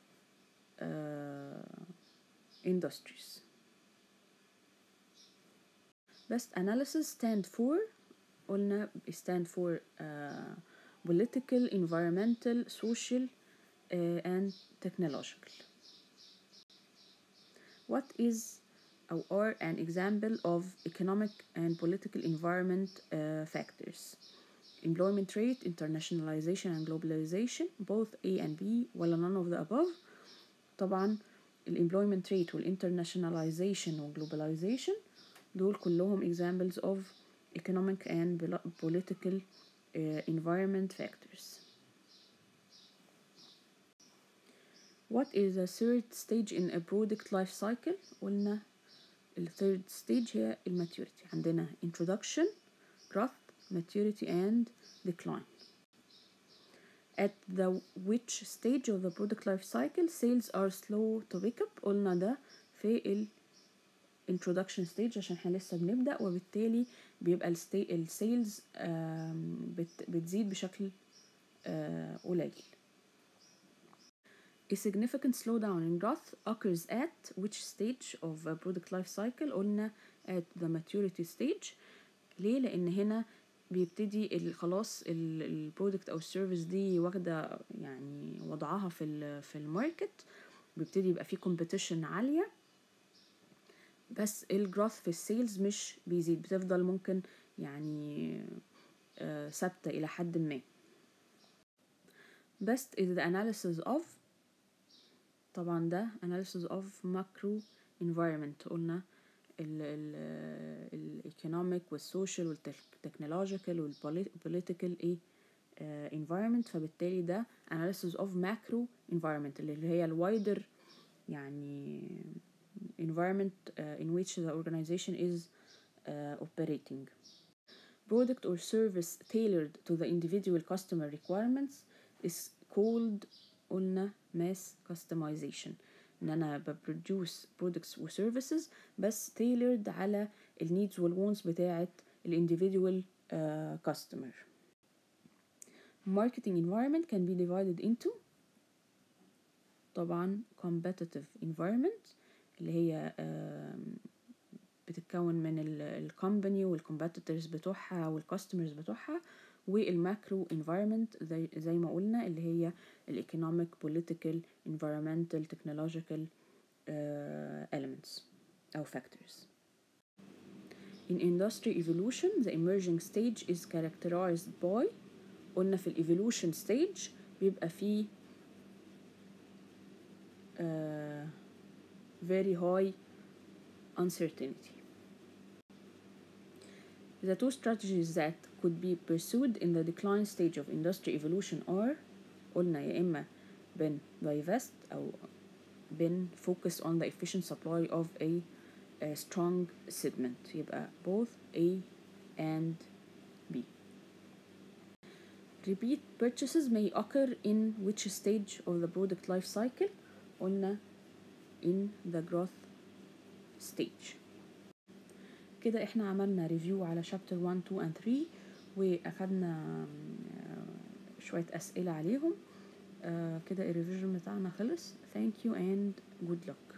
uh, industries best analysis stand for قلنا stand for uh, political, environmental, social, uh, and technological. What is or are an example of economic and political environment uh, factors? Employment rate, internationalization and globalization, both A and B, ولا none of the above. طبعا الemployment rate والinternationalization والglobalization دول كلهم examples of economic and political uh, environment factors. What is the third stage in a product life cycle? قلنا ال third stage هي maturity. عندنا introduction, growth, maturity and decline. At the which stage of the product life cycle sales are slow to pick up قلنا ده في ال introduction stage عشان احنا لسه بنبدأ وبالتالي بيبقى السيلز بتزيد بشكل قليل. A significant slowdown in growth occurs at which stage of a product life cycle قلنا at the maturity stage ليه لأن هنا بيبتدي خلاص البرودكت أو السيرفيس دي واخدة يعني وضعها في ال في الماركت بيبتدي يبقى فيه competition عالية بس الجروث في السيلز مش بيزيد بتفضل ممكن يعني ثابتة إلى حد ما best is the analysis of طبعا ده analysis of macro environment قلنا ال ال ال economic والسوشيال والتكنولوجيكال والبوليتيكال ايه uh, environment فبالتالي ده analysis of macro environment اللي هي الوايدر يعني environment uh, in which the organization is uh, operating. Product or service tailored to the individual customer requirements is called قلنا mass customization ان انا ببروديوس products و services بس tailored على ال needs وال wants بتاعت ال individual uh, customer. Marketing environment can be divided into طبعا competitive environment اللي هي بتتكون من الكومباني والكومبيتيتورز بتوعها والكاستمرز بتوعها والماكرو environment زي, زي ما قلنا اللي هي الايكونوميك political environmental technological uh, elements أو factors In industry evolution, the emerging stage is characterized by قلنا في ال evolution stage بيبقى فيه uh, very high uncertainty. The two strategies that could be pursued in the decline stage of industry evolution are قلنا يا إما بن divest أو بن focus on the efficient supply of a, a strong segment يبقى both A and B. Repeat purchases may occur in which stage of the product life cycle قلنا in the growth stage كده احنا عملنا ريفيو على chapter 1 2 and 3 واخدنا شوية أسئلة عليهم آه كده الريفيجن بتاعنا خلص thank you and good luck